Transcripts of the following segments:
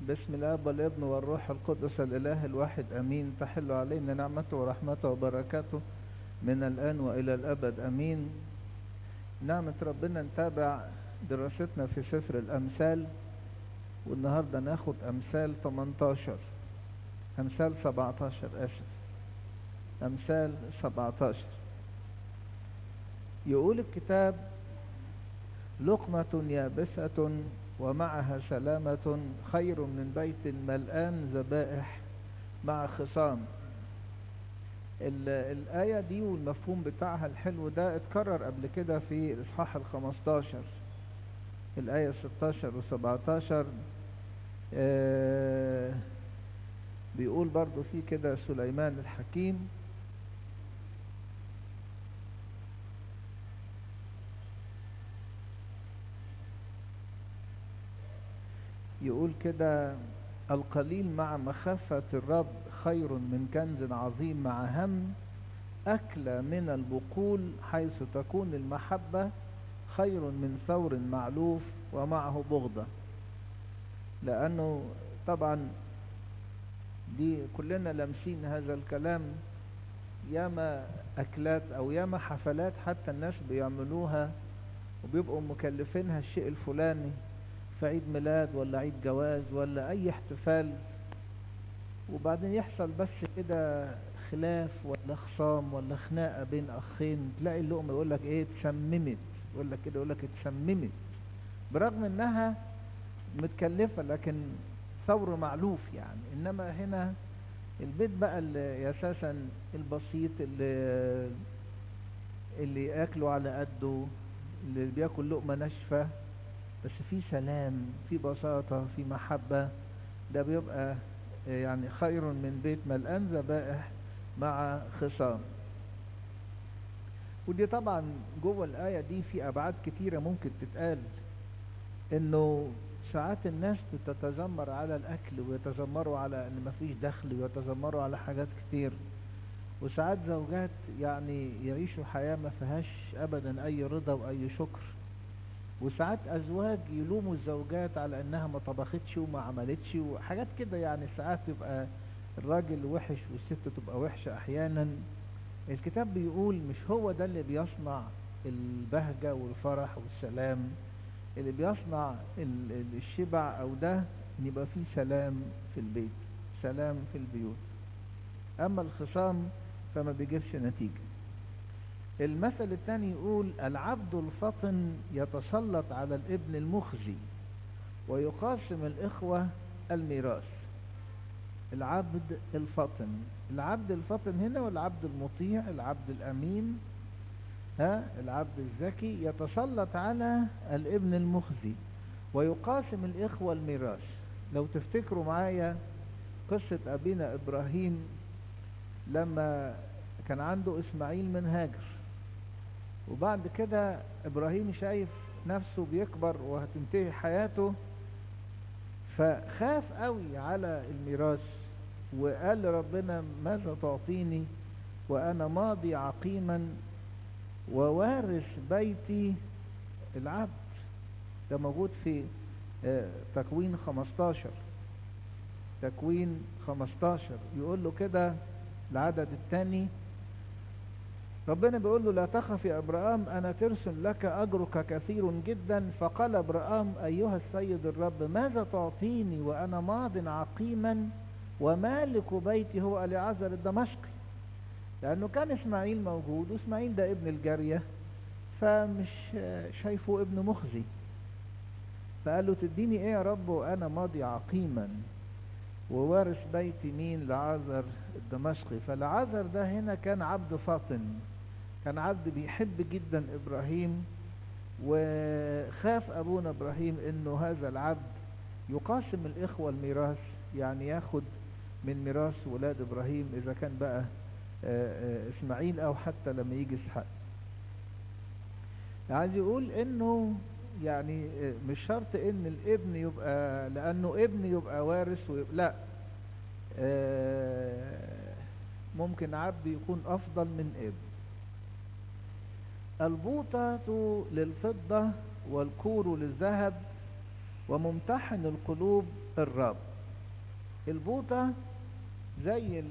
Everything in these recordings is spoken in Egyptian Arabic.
بسم الاب والابن والروح القدس الاله الواحد امين تحل علينا نعمته ورحمته وبركاته من الان والى الابد امين نعمة ربنا نتابع دراستنا في سفر الامثال والنهاردة ناخد امثال 18 امثال 17 اسف امثال 17 يقول الكتاب لقمة يابسة ومعها سلامة خير من بيت ملآن ذبائح مع خصام الآية دي والمفهوم بتاعها الحلو ده اتكرر قبل كده في الإصحاح الخمستاشر الآية 16 و 17 آه بيقول برضو في كده سليمان الحكيم يقول كده القليل مع مخافة الرب خير من كنز عظيم مع هم أكل من البقول حيث تكون المحبة خير من ثور معلوف ومعه بغضة لأنه طبعا دي كلنا لامسين هذا الكلام ياما أكلات أو ياما حفلات حتى الناس بيعملوها وبيبقوا مكلفينها الشيء الفلاني في عيد ميلاد ولا عيد جواز ولا اي احتفال وبعدين يحصل بس كده خلاف ولا خصام ولا خناقه بين اخين تلاقي اللقمه يقول لك ايه اتسممت يقول لك كده يقول لك اتسممت برغم انها متكلفه لكن ثور معلوف يعني انما هنا البيت بقى اللي اساسا البسيط اللي اللي ياكلوا على قده اللي بياكل لقمه ناشفه بس في سلام في بساطة في محبة ده بيبقى يعني خير من بيت ملآن ذبائح مع خصام ودي طبعا جوه الآية دي في أبعاد كتيرة ممكن تتقال إنه ساعات الناس بتتذمر على الأكل ويتذمروا على إن مفيش دخل ويتذمروا على حاجات كتير وساعات زوجات يعني يعيشوا حياة ما فيهاش أبدا أي رضا وأي شكر وساعات ازواج يلوموا الزوجات على انها ما طبختش وما عملتش وحاجات كده يعني ساعات يبقى الراجل وحش والست تبقى وحشة احيانا الكتاب بيقول مش هو ده اللي بيصنع البهجة والفرح والسلام اللي بيصنع الشبع او ده ان يبقى فيه سلام في البيت سلام في البيوت اما الخصام فما بيجيبش نتيجه المثل الثاني يقول العبد الفطن يتسلط على الابن المخزي ويقاسم الإخوة الميراث العبد الفطن العبد الفطن هنا والعبد المطيع العبد الأمين ها العبد الذكي يتسلط على الابن المخزي ويقاسم الإخوة الميراث لو تفتكروا معايا قصة أبينا إبراهيم لما كان عنده إسماعيل من هاجر وبعد كده ابراهيم شايف نفسه بيكبر وهتنتهي حياته فخاف قوي على الميراث وقال لربنا ماذا تعطيني وانا ماضي عقيما ووارث بيتي العبد ده موجود في تكوين 15 تكوين 15 يقول له كده العدد الثاني ربنا بيقول له لا تخف يا ابراهام انا ترسم لك اجرك كثير جدا فقال ابراهام ايها السيد الرب ماذا تعطيني وانا ماض عقيما ومالك بيتي هو اليعزر الدمشقي لانه كان اسماعيل موجود واسماعيل ده ابن الجاريه فمش شايفه ابن مخزي فقال له تديني ايه يا رب وانا ماضي عقيما ووارث بيتي مين لعازر الدمشقي فلعازر ده هنا كان عبد فاطن كان عبد بيحب جدا ابراهيم وخاف ابونا ابراهيم انه هذا العبد يقاسم الاخوة الميراث يعني ياخد من ميراث ولاد ابراهيم اذا كان بقى اسماعيل او حتى لما يجي اسحاق عايز يقول انه يعني مش شرط ان الابن يبقى لانه ابن يبقى وارث ويبقى لا ممكن عبد يكون افضل من ابن البوطة للفضة والكور للذهب وممتحن القلوب الرب البوطة زي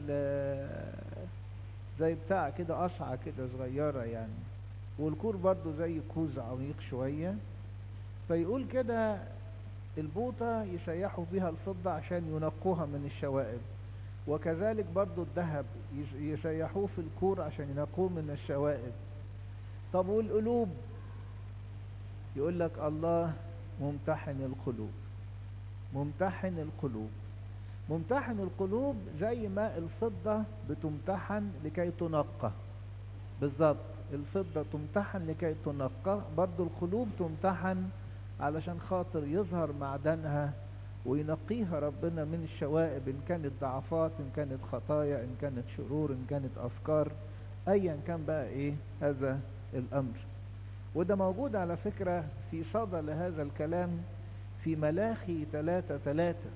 زي بتاع كده قصعة كده صغيرة يعني والكور برضو زي كوز عميق شوية فيقول كده البوطة يسيحوا بها الفضة عشان ينقوها من الشوائب وكذلك برضو الذهب يسيحوه في الكور عشان ينقوه من الشوائب طب والقلوب يقول لك الله ممتحن القلوب ممتحن القلوب ممتحن القلوب زي ما الفضة بتمتحن لكي تنقى بالظبط الفضة تمتحن لكي تنقى برضو القلوب تمتحن علشان خاطر يظهر معدنها وينقيها ربنا من الشوائب إن كانت ضعفات إن كانت خطايا إن كانت شرور إن كانت أفكار أيا كان بقى إيه هذا الأمر وده موجود على فكرة في صدى لهذا الكلام في ملاخي ثلاثة ثلاثة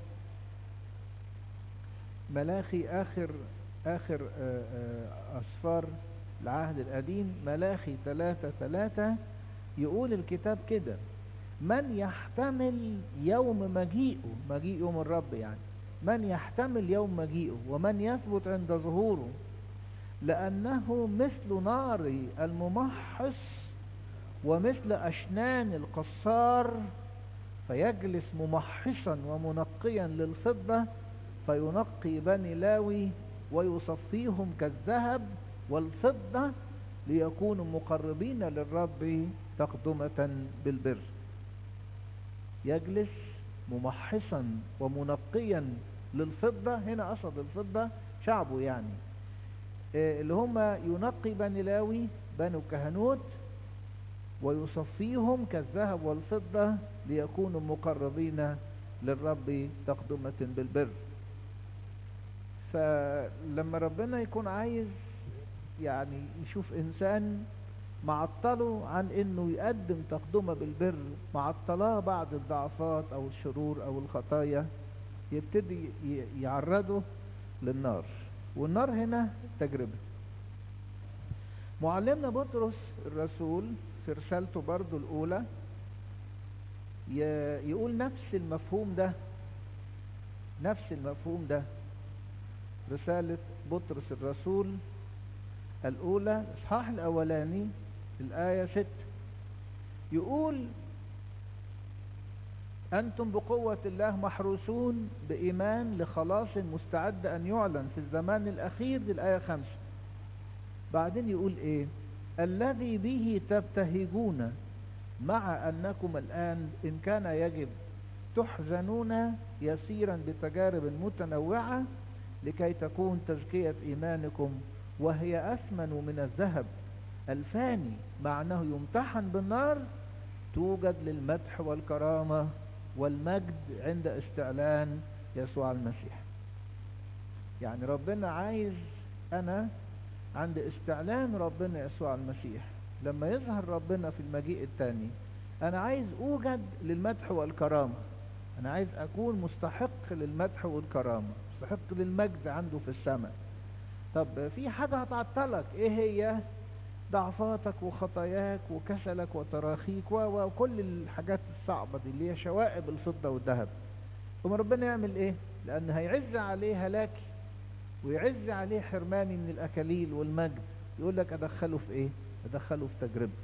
ملاخي آخر آخر أسفار العهد القديم ملاخي ثلاثة ثلاثة يقول الكتاب كده من يحتمل يوم مجيئه مجيء يوم الرب يعني من يحتمل يوم مجيئه ومن يثبت عند ظهوره لأنه مثل نار الممحص ومثل أشنان القصار فيجلس ممحصا ومنقيا للفضة فينقي بني لاوي ويصفيهم كالذهب والفضة ليكونوا مقربين للرب تقدمة بالبر يجلس ممحصا ومنقيا للفضة هنا قصد الفضة شعبه يعني اللي هم ينقي بني لاوي بنو كهنوت ويصفيهم كالذهب والفضة ليكونوا مقربين للرب تقدمة بالبر فلما ربنا يكون عايز يعني يشوف إنسان معطله عن انه يقدم تقدمة بالبر معطلاه بعد الضعفات او الشرور او الخطايا يبتدي يعرضه للنار والنار هنا تجربة معلمنا بطرس الرسول في رسالته برضو الاولى يقول نفس المفهوم ده نفس المفهوم ده رسالة بطرس الرسول الأولى الإصحاح الأولاني الآية ست يقول أنتم بقوة الله محروسون بإيمان لخلاص مستعد أن يعلن في الزمان الأخير دي الآية خمسة بعدين يقول إيه الذي به تبتهجون مع أنكم الآن إن كان يجب تحزنون يسيرا بتجارب متنوعة لكي تكون تزكية إيمانكم وهي أثمن من الذهب الفاني مع أنه يمتحن بالنار توجد للمدح والكرامة والمجد عند استعلان يسوع المسيح يعني ربنا عايز أنا عند استعلان ربنا يسوع المسيح لما يظهر ربنا في المجيء الثاني أنا عايز أوجد للمدح والكرامة أنا عايز أكون مستحق للمدح والكرامة مستحق للمجد عنده في السماء طب في حاجة هتعطلك ايه هي ضعفاتك وخطاياك وكسلك وتراخيك وكل الحاجات الصعبة دي اللي هي شوائب الفضة والذهب ثم ربنا يعمل ايه لان هيعز عليه هلاكي ويعز عليه حرماني من الاكاليل والمجد يقول لك ادخله في ايه ادخله في تجربة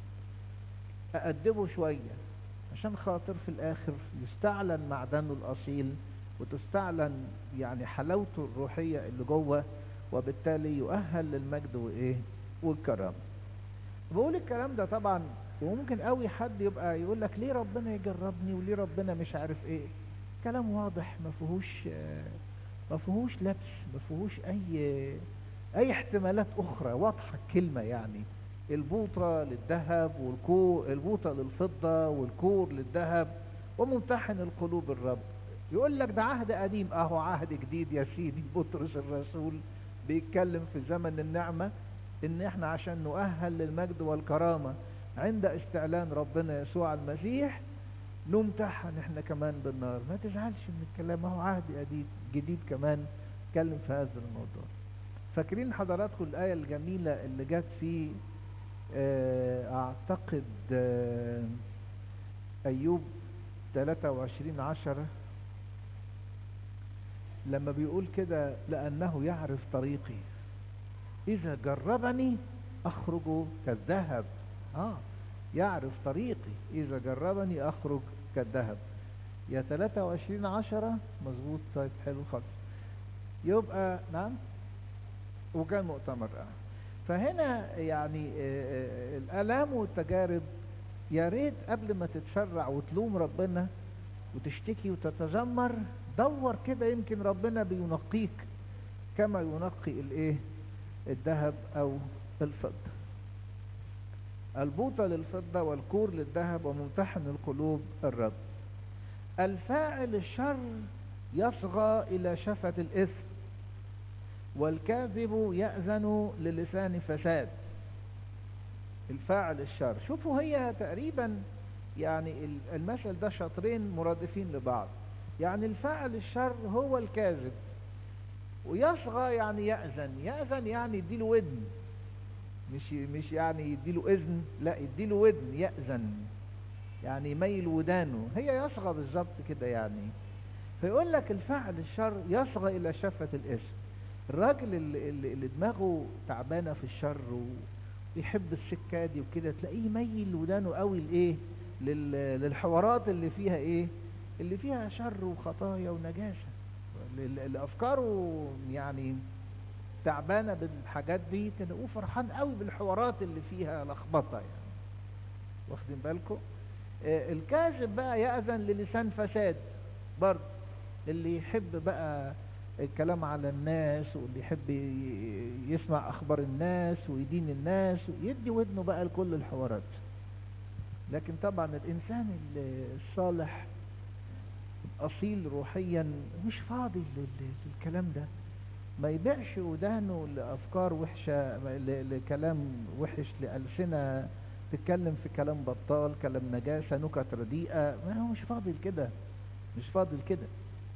اادبه شوية عشان خاطر في الاخر يستعلن معدنه الاصيل وتستعلن يعني حلاوته الروحية اللي جوه وبالتالي يؤهل للمجد وايه والكرامه بقول الكلام ده طبعا وممكن قوي حد يبقى يقول لك ليه ربنا يجربني وليه ربنا مش عارف ايه كلام واضح ما فيهوش ما فيهوش لبس ما فيهوش اي اي احتمالات اخرى واضحه الكلمه يعني البوطه للذهب والكور البوطه للفضه والكور للذهب وممتحن القلوب الرب يقول لك ده عهد قديم اهو عهد جديد يا سيدي بطرس الرسول بيتكلم في زمن النعمة ان احنا عشان نؤهل للمجد والكرامة عند استعلان ربنا يسوع المسيح نمتحن احنا كمان بالنار ما تزعلش من الكلام اهو عهد قديم جديد كمان اتكلم في هذا الموضوع فاكرين حضراتكم الآية الجميلة اللي جت في اعتقد ايوب 23 عشرة لما بيقول كده لأنه يعرف طريقي إذا جربني أخرج كالذهب آه يعرف طريقي إذا جربني أخرج كالذهب يا 23 عشرة مظبوط طيب حلو خالص يبقى نعم وكان مؤتمر آه. فهنا يعني آه، آه، الآلام والتجارب يا ريت قبل ما تتشرع وتلوم ربنا وتشتكي وتتذمر دور كده يمكن ربنا بينقيك كما ينقي الايه الذهب او الفضة البوطة للفضة والكور للذهب وممتحن القلوب الرب الفاعل الشر يصغى الى شفة الاثم والكاذب يأذن للسان فساد الفاعل الشر شوفوا هي تقريبا يعني المثل ده شطرين مرادفين لبعض يعني الفاعل الشر هو الكاذب ويصغى يعني يأذن يأذن يعني يديله ودن مش مش يعني يديله إذن لا يديله ودن يأذن يعني يميل ودانه هي يصغى بالظبط كده يعني فيقول لك الفاعل الشر يصغى إلى شفة الاسم الراجل اللي, اللي اللي دماغه تعبانة في الشر ويحب السكة دي وكده تلاقيه يميل ودانه قوي لايه لل- للحوارات اللي فيها ايه اللي فيها شر وخطايا ونجاسة اللي اللي افكاره يعني تعبانة بالحاجات دي تلاقوه فرحان قوي بالحوارات اللي فيها لخبطة يعني واخدين بالكم آه، الكاذب بقى يأذن للسان فساد برضه اللي يحب بقى الكلام على الناس واللي يحب ي- يسمع اخبار الناس ويدين الناس ويدي ودنه بقى لكل الحوارات لكن طبعا الانسان ال- الصالح الاصيل روحيا مش فاضي لل- للكلام ده ما يبيعش ودانه لافكار وحشه ل- لكلام وحش لالسنه تتكلم في كلام بطال كلام نجاسه نكت رديئه ما هو مش فاضي لكده مش فاضي لكده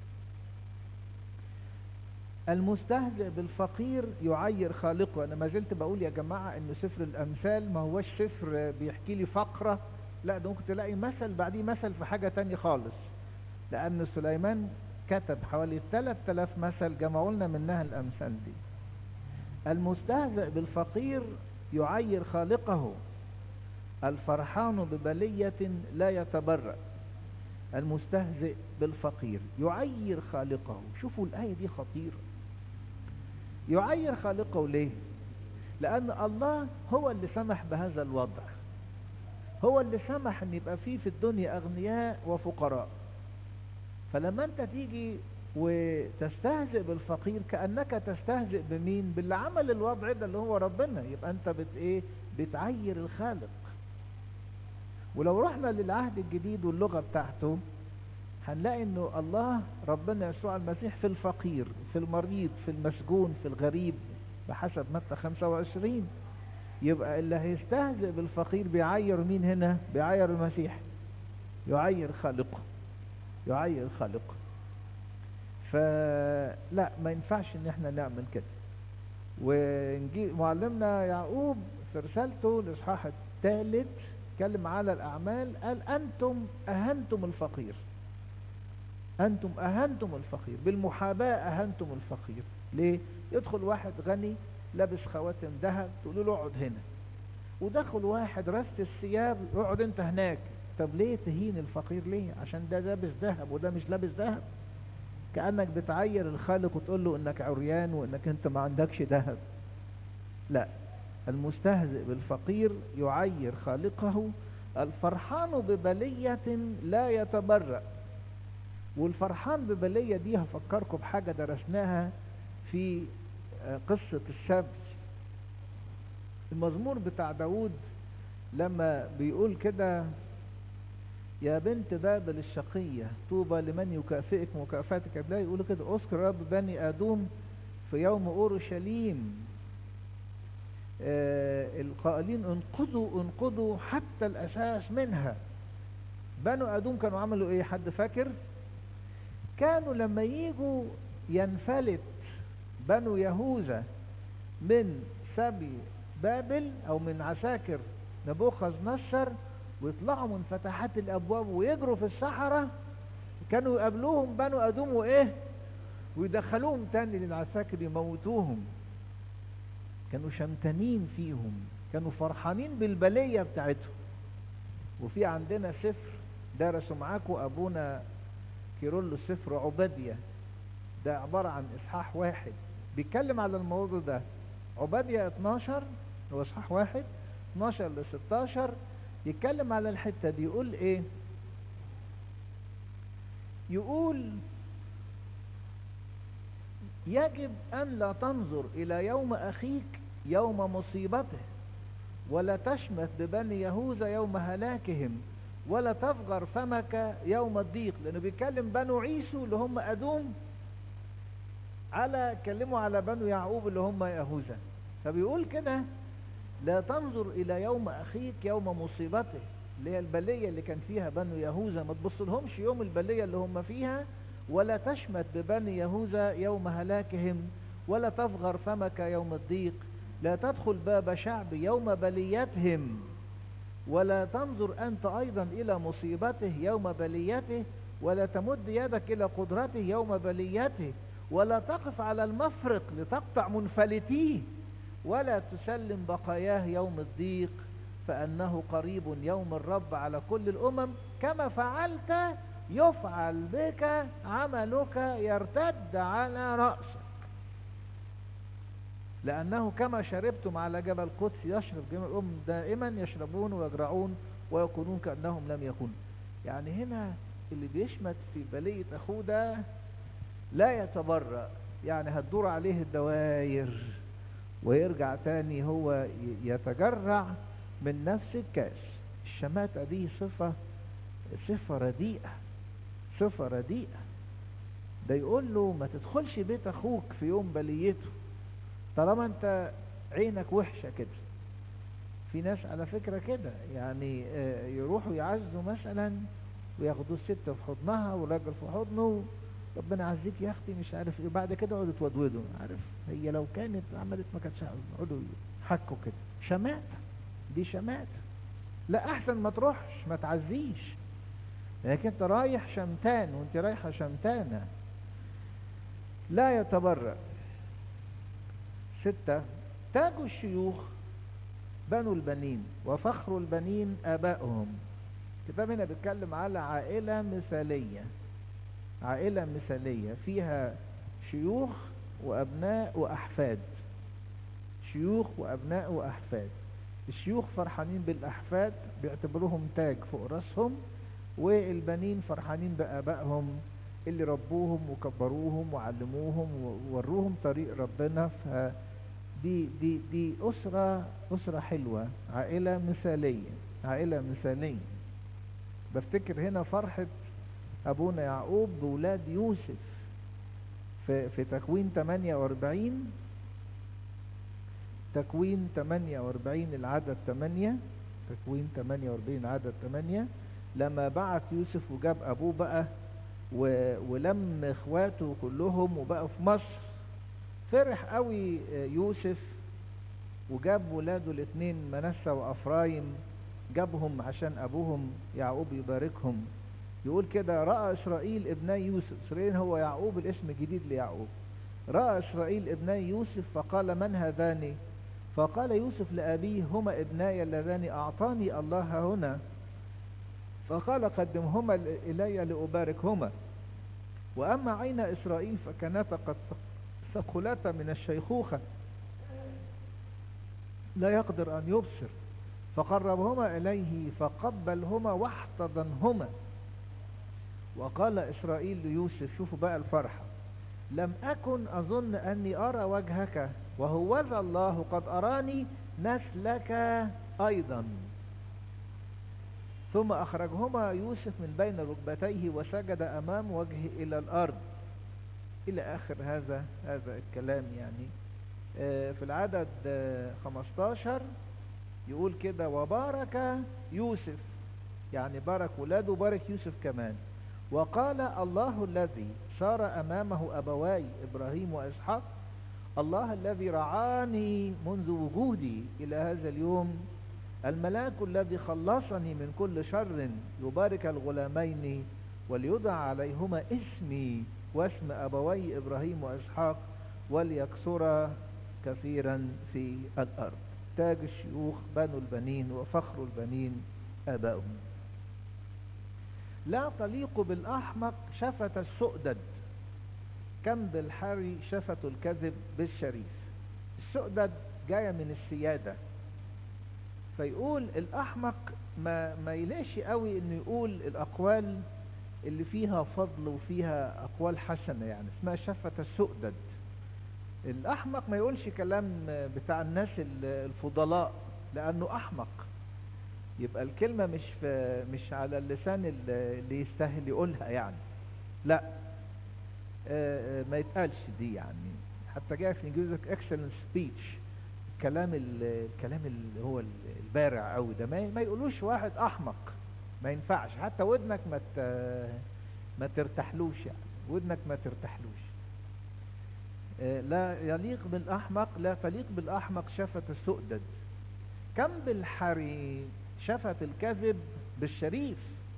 المستهزئ بالفقير يعير خالقه انا ما زلت بقول يا جماعه ان سفر الامثال ما هوش سفر بيحكي لي فقره لا ده ممكن تلاقي مثل بعديه مثل في حاجه تانية خالص لان سليمان كتب حوالي 3000 مثل جمعوا لنا منها الامثال دي المستهزئ بالفقير يعير خالقه الفرحان ببليه لا يتبرأ المستهزئ بالفقير يعير خالقه شوفوا الآية دي خطيرة يعير خالقه ليه لأن الله هو اللي سمح بهذا الوضع هو اللي سمح ان يبقى فيه في الدنيا أغنياء وفقراء فلما انت تيجي وتستهزئ بالفقير كأنك تستهزئ بمين باللي عمل الوضع ده اللي هو ربنا يبقى انت بت ايه بتعير الخالق ولو رحنا للعهد الجديد واللغة بتاعته هنلاقي انه الله ربنا يسوع المسيح في الفقير في المريض في المسجون في الغريب بحسب متى 25 يبقى اللي هيستهزئ بالفقير بيعير مين هنا بيعير المسيح يعير خالقه يعير خالقه فلا ما ينفعش ان احنا نعمل كده ونجي معلمنا يعقوب في رسالته الاصحاح الثالث اتكلم على الاعمال قال انتم اهنتم الفقير انتم اهنتم الفقير بالمحاباة اهنتم الفقير ليه يدخل واحد غني لابس خواتم ذهب تقول له اقعد هنا ودخل واحد رست الثياب اقعد انت هناك طب ليه تهين الفقير ليه عشان ده لابس ذهب وده مش لابس ذهب كأنك بتعير الخالق وتقول له انك عريان وانك انت ما عندكش ذهب لا المستهزئ بالفقير يعير خالقه الفرحان ببلية لا يتبرأ والفرحان ببلية دي هفكركم بحاجة درسناها في قصة السبت المزمور بتاع داود لما بيقول كده يا بنت بابل الشقية طوبى لمن يكافئك مكافاتك لا يقول كده اذكر رب بني ادوم في يوم اورشليم آه القائلين انقذوا انقذوا حتى الاساس منها بنو ادوم كانوا عملوا ايه حد فاكر كانوا لما يجوا ينفلت بنو يهوذا من سبي بابل او من عساكر نبوخذ نصر ويطلعوا من فتحات الابواب ويجروا في الصحراء كانوا يقابلوهم بنو ادوم وايه ويدخلوهم تاني للعساكر يموتوهم كانوا شمتانين فيهم كانوا فرحانين بالبلية بتاعتهم وفي عندنا سفر درسوا معاكم أبونا كيرلو سفر عبادية ده عبارة عن إصحاح واحد بيتكلم على الموضوع ده عبادية 12 هو إصحاح واحد 12 ل 16 يتكلم على الحتة دي يقول إيه يقول يجب أن لا تنظر إلى يوم أخيك يوم مصيبته ولا تشمت ببني يهوذا يوم هلاكهم ولا تفجر فمك يوم الضيق لأنه بيتكلم بنو عيسو اللي هم أدوم على كلموا على بنو يعقوب اللي هم يهوذا فبيقول كده لا تنظر إلى يوم أخيك يوم مصيبته اللي هي البلية اللي كان فيها بنو يهوذا ما تبصلهمش يوم البلية اللي هم فيها ولا تشمت ببني يهوذا يوم هلاكهم ولا تفغر فمك يوم الضيق لا تدخل باب شعب يوم بليتهم ولا تنظر أنت أيضا إلى مصيبته يوم بليته ولا تمد يدك إلى قدرته يوم بليته ولا تقف على المفرق لتقطع منفلتيه ولا تسلم بقاياه يوم الضيق فأنه قريب يوم الرب على كل الأمم كما فعلت يفعل بك عملك يرتد على رأسك لأنه كما شربتم على جبل القدس يشرب جميع الأمم دائما يشربون ويجرعون ويكونون كأنهم لم يكونوا يعني هنا اللي بيشمت في بلية أخوه ده لا يتبرأ يعني هتدور عليه الدواير ويرجع تاني هو يتجرع من نفس الكاس الشماتة دي صفة صفة رديئة صفة رديئة ده يقول له ما تدخلش بيت اخوك في يوم بليته طالما انت عينك وحشة كده في ناس على فكرة كده يعني يروحوا يعزوا مثلا وياخدوا الست في حضنها والراجل في حضنه ربنا يعزيك يا اختي مش عارف ايه بعد كده يقعدوا يتودودوا عارف هي لو كانت عملت ما كانتش يقعدوا يحكوا كده شماتة دي شماتة لا احسن ما تروحش ما تعزيش لكن انت رايح شمتان وانت رايحة شمتانة لا يتبرأ ستة تاج الشيوخ بنو البنين وفخر البنين آبائهم الكتاب هنا بيتكلم على عائلة مثالية عائلة مثالية فيها شيوخ وأبناء وأحفاد شيوخ وأبناء وأحفاد الشيوخ فرحانين بالأحفاد بيعتبروهم تاج فوق راسهم والبنين فرحانين بآبائهم اللي ربوهم وكبروهم وعلموهم ووروهم طريق ربنا فدي دي دي أسرة أسرة حلوة عائلة مثالية عائلة مثالية بفتكر هنا فرحة أبونا يعقوب بولاد يوسف في, في تكوين 48 تكوين 48 العدد 8 تكوين 48 العدد 8 لما بعت يوسف وجاب أبوه بقى ولم اخواته كلهم وبقوا في مصر فرح قوي يوسف وجاب ولاده الاثنين منسى وافرايم جابهم عشان ابوهم يعقوب يباركهم يقول كده رأى إسرائيل ابني يوسف إسرائيل هو يعقوب الاسم الجديد ليعقوب رأى إسرائيل ابني يوسف فقال من هذان فقال يوسف لأبيه هما ابناي اللذان أعطاني الله هنا فقال قدمهما إلي لأباركهما وأما عين إسرائيل فكانتا قد ثقلتا من الشيخوخة لا يقدر أن يبصر فقربهما إليه فقبلهما واحتضنهما وقال إسرائيل ليوسف شوفوا بقى الفرحة لم أكن أظن أني أرى وجهك وهوذا الله قد أراني نسلك أيضا ثم أخرجهما يوسف من بين ركبتيه وسجد أمام وجهه إلى الأرض إلى آخر هذا هذا الكلام يعني في العدد 15 يقول كده وبارك يوسف يعني بارك ولاده بارك يوسف كمان وقال الله الذي صار أمامه أبواي إبراهيم وإسحاق الله الذي رعاني منذ وجودي إلى هذا اليوم الملاك الذي خلصني من كل شر يبارك الغلامين وليدع عليهما اسمي واسم أبوي إبراهيم وإسحاق وليكثر كثيرا في الأرض تاج الشيوخ بنو البنين وفخر البنين آباؤهم لا تليق بالأحمق شفة السؤدد كم بالحري شفة الكذب بالشريف السؤدد جاية من السيادة فيقول الأحمق ما, ما يلاقش قوي انه يقول الأقوال اللي فيها فضل وفيها أقوال حسنة يعني اسمها شفة السؤدد الأحمق ما يقولش كلام بتاع الناس الفضلاء لأنه أحمق يبقى الكلمة مش في مش على اللسان اللي يستاهل يقولها يعني لا ما يتقالش دي يعني حتى جاء في الانجليزي excellent speech الكلام الكلام اللي هو البارع قوي ده ما يقولوش واحد احمق ما ينفعش حتى ودنك ما ما ترتاحلوش يعني ودنك ما ترتاحلوش لا يليق بالاحمق لا تليق بالاحمق شفة السؤدد كم بالحري شفة الكذب بالشريف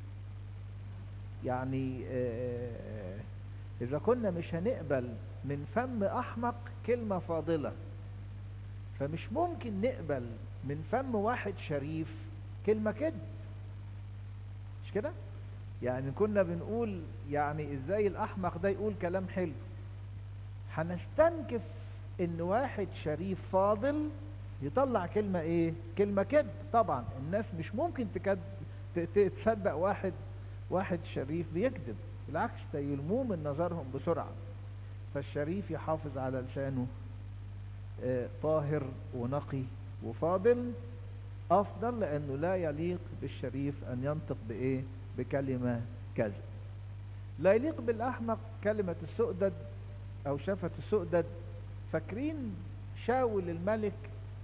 يعني إذا كنا مش هنقبل من فم أحمق كلمة فاضلة فمش ممكن نقبل من فم واحد شريف كلمة كذب مش كده يعني كنا بنقول يعني ازاي الأحمق ده يقول كلام حلو هنستنكف ان واحد شريف فاضل يطلع كلمة ايه كلمة كذب طبعا الناس مش ممكن تكد تصدق واحد واحد شريف بيكذب بالعكس يلموه من نظرهم بسرعة فالشريف يحافظ على لسانه آه طاهر ونقي وفاضل افضل لانه لا يليق بالشريف ان ينطق بايه بكلمة كذب لا يليق بالاحمق كلمة السؤدد او شفة السؤدد فاكرين شاول الملك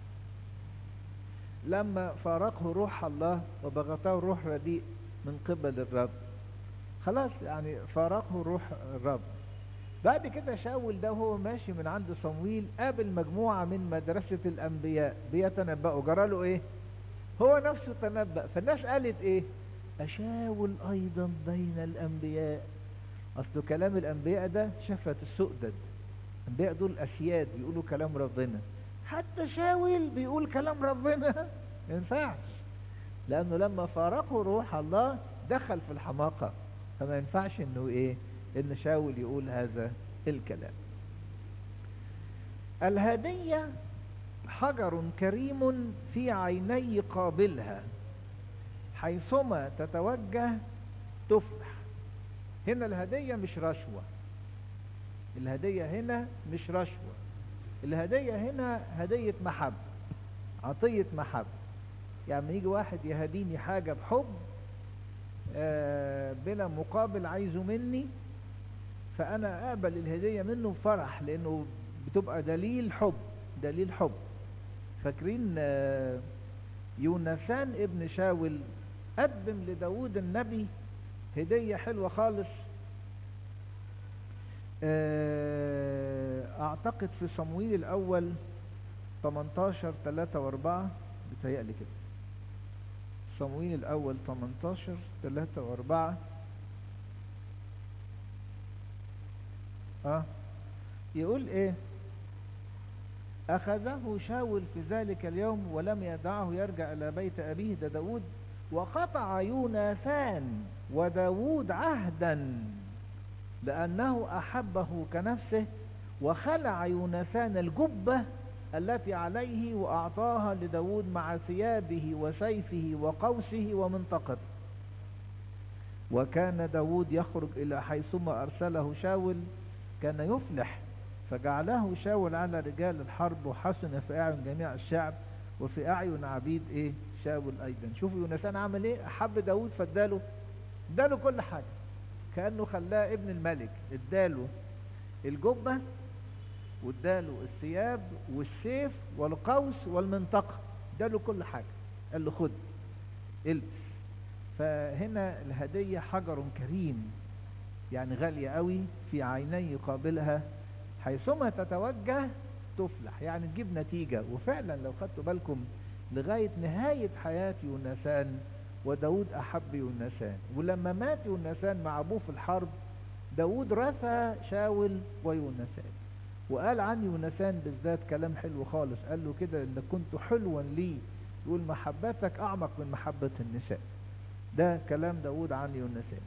لما فارقه روح الله وبغته روح رديء من قبل الرب خلاص يعني فارقه روح الرب بعد كده شاول ده وهو ماشي من عند صمويل قابل مجموعة من مدرسة الأنبياء بيتنبأوا جرى له إيه؟ هو نفسه تنبأ فالناس قالت إيه؟ أشاول أيضا بين الأنبياء أصل كلام الأنبياء ده شفة السؤدد الأنبياء دول أسياد بيقولوا كلام ربنا حتى شاول بيقول كلام ربنا ما ينفعش لأنه لما فارقه روح الله دخل في الحماقة فما ينفعش انه ايه ان شاول يقول هذا الكلام الهدية حجر كريم في عيني قابلها حيثما تتوجه تفلح هنا الهدية مش رشوة الهدية هنا مش رشوة الهدية هنا هدية محبة عطية محبة يعني يجي واحد يهديني حاجة بحب آه بلا مقابل عايزه مني فأنا أقبل الهدية منه بفرح لأنه بتبقى دليل حب دليل حب فاكرين آه يونسان ابن شاول قدم لداود النبي هدية حلوة خالص آه أعتقد في صمويل الأول 18 3 و4 بتهيألي كده صمويل الأول 18 3 و4 اه يقول ايه أخذه شاول في ذلك اليوم ولم يدعه يرجع إلى بيت أبيه ده داود وقطع يوناثان وداود عهدا لأنه أحبه كنفسه وخلع يوناثان الجبة التي عليه وأعطاها لداود مع ثيابه وسيفه وقوسه ومنطقته وكان داود يخرج إلى حيثما أرسله شاول كان يفلح فجعله شاول على رجال الحرب وحسن في أعين جميع الشعب وفي أعين عبيد إيه شاول أيضا شوفوا يونسان عمل إيه أحب داود فاداله اداله كل حاجة كأنه خلاه ابن الملك اداله الجبة واداله الثياب والسيف والقوس والمنطقة اداله كل حاجة قال له خد البس فهنا الهدية حجر كريم يعني غالية قوي في عيني قابلها حيثما تتوجه تفلح يعني تجيب نتيجة وفعلا لو خدتوا بالكم لغاية نهاية حياة يونسان وداود أحب يونسان ولما مات يونسان مع أبوه في الحرب داود رثى شاول ويونسان وقال عن يونسان بالذات كلام حلو خالص قال له كده انك كنت حلوا لي يقول محبتك اعمق من محبة النساء ده كلام داود عن يونسان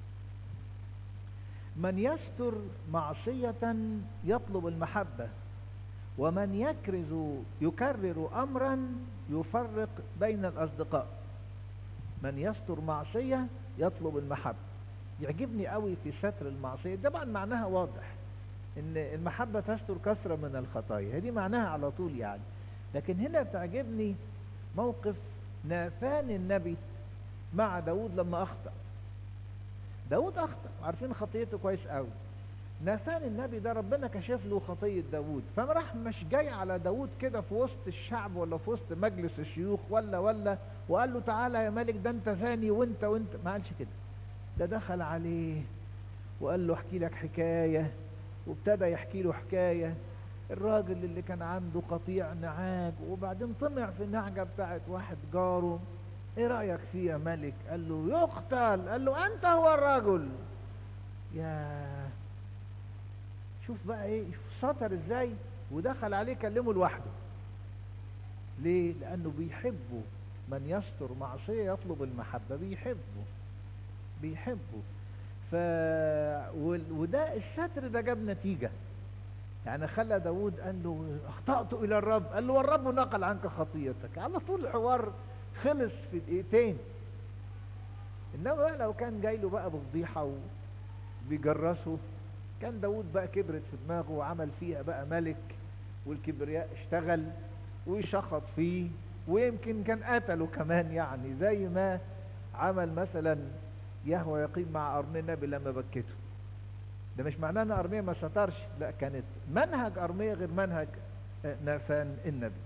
من يستر معصية يطلب المحبة ومن يكرز يكرر امرا يفرق بين الاصدقاء من يستر معصية يطلب المحبة يعجبني قوي في ستر المعصية طبعا معناها واضح ان المحبة تستر كثرة من الخطايا هذه معناها على طول يعني لكن هنا بتعجبني موقف ناثان النبي مع داود لما اخطأ داود اخطأ عارفين خطيته كويس قوي ناثان النبي ده ربنا كشف له خطية داود فراح مش جاي على داود كده في وسط الشعب ولا في وسط مجلس الشيوخ ولا ولا وقال له تعالى يا ملك ده انت ثاني وانت وانت ما قالش كده ده دخل عليه وقال له احكي لك حكاية وابتدى يحكي له حكاية الراجل اللي كان عنده قطيع نعاج وبعدين طمع في النعجة بتاعت واحد جاره ايه رأيك فيه يا ملك قال له يقتل قال له انت هو الرجل يا شوف بقى ايه شوف سطر ازاي ودخل عليه كلمه لوحده ليه لانه بيحبه من يستر معصية يطلب المحبة بيحبه بيحبه ف وده الستر ده جاب نتيجة يعني خلى داود قال له اخطأت الى الرب قال له والرب نقل عنك خطيتك على طول الحوار خلص في دقيقتين انما بقى لو كان جاي له بقى بفضيحة وبيجرسه كان داود بقى كبرت في دماغه وعمل فيها بقى ملك والكبرياء اشتغل ويشخط فيه ويمكن كان قتله كمان يعني زي ما عمل مثلا يهوى يقيم مع أرميا النبي لما بكته ده مش معناه ان أرميا ما سترش لا كانت منهج أرميا غير منهج نافان النبي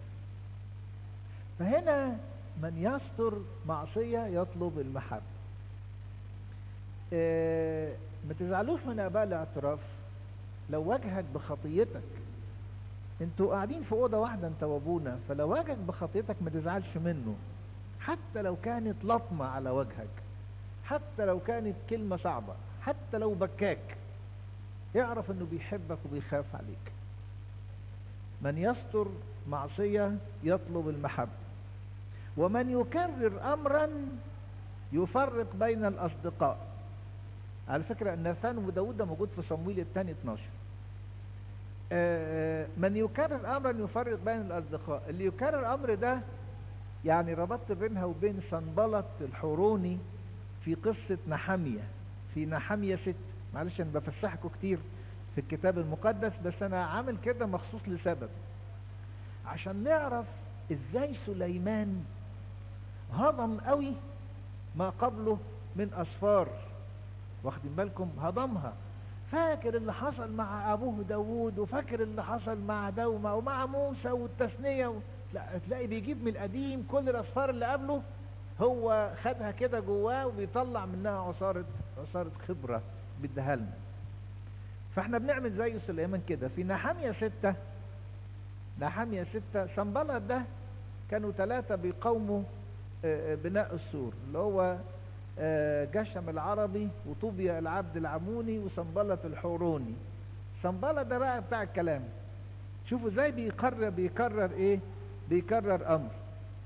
فهنا من يستر معصية يطلب المحبة اه ما تزعلوش من اباء الاعتراف لو واجهك بخطيتك انتوا قاعدين في اوضه واحده انت وابونا فلو واجهك بخطيتك ما تزعلش منه حتى لو كانت لطمه على وجهك حتى لو كانت كلمه صعبه حتى لو بكاك اعرف انه بيحبك وبيخاف عليك من يستر معصيه يطلب المحبه ومن يكرر امرا يفرق بين الاصدقاء على فكرة ناثان وداود ده موجود في صمويل الثاني 12 من يكرر امرا يفرق بين الاصدقاء اللي يكرر امر ده يعني ربطت بينها وبين صنبلط الحوروني في قصة نحمية في نحمية ست معلش انا بفسحكم كتير في الكتاب المقدس بس انا عامل كده مخصوص لسبب عشان نعرف ازاي سليمان هضم قوي ما قبله من اسفار واخدين بالكم هضمها فاكر اللي حصل مع ابوه داوود وفاكر اللي حصل مع دومة ومع موسى والتثنية و... لا تلاقي بيجيب من القديم كل الاسفار اللي قبله هو خدها كده جواه وبيطلع منها عصارة عصارة خبرة بيديها لنا فاحنا بنعمل زي سليمان كده في نحامية ستة نحامية ستة سنبلط ده كانوا ثلاثة بيقاوموا بناء السور اللي هو جشم العربي وطوبيا العبد العموني وسنبلط الحوروني سنبلط ده بقى بتاع الكلام شوفوا ازاي بيكرر بيكرر ايه بيكرر امر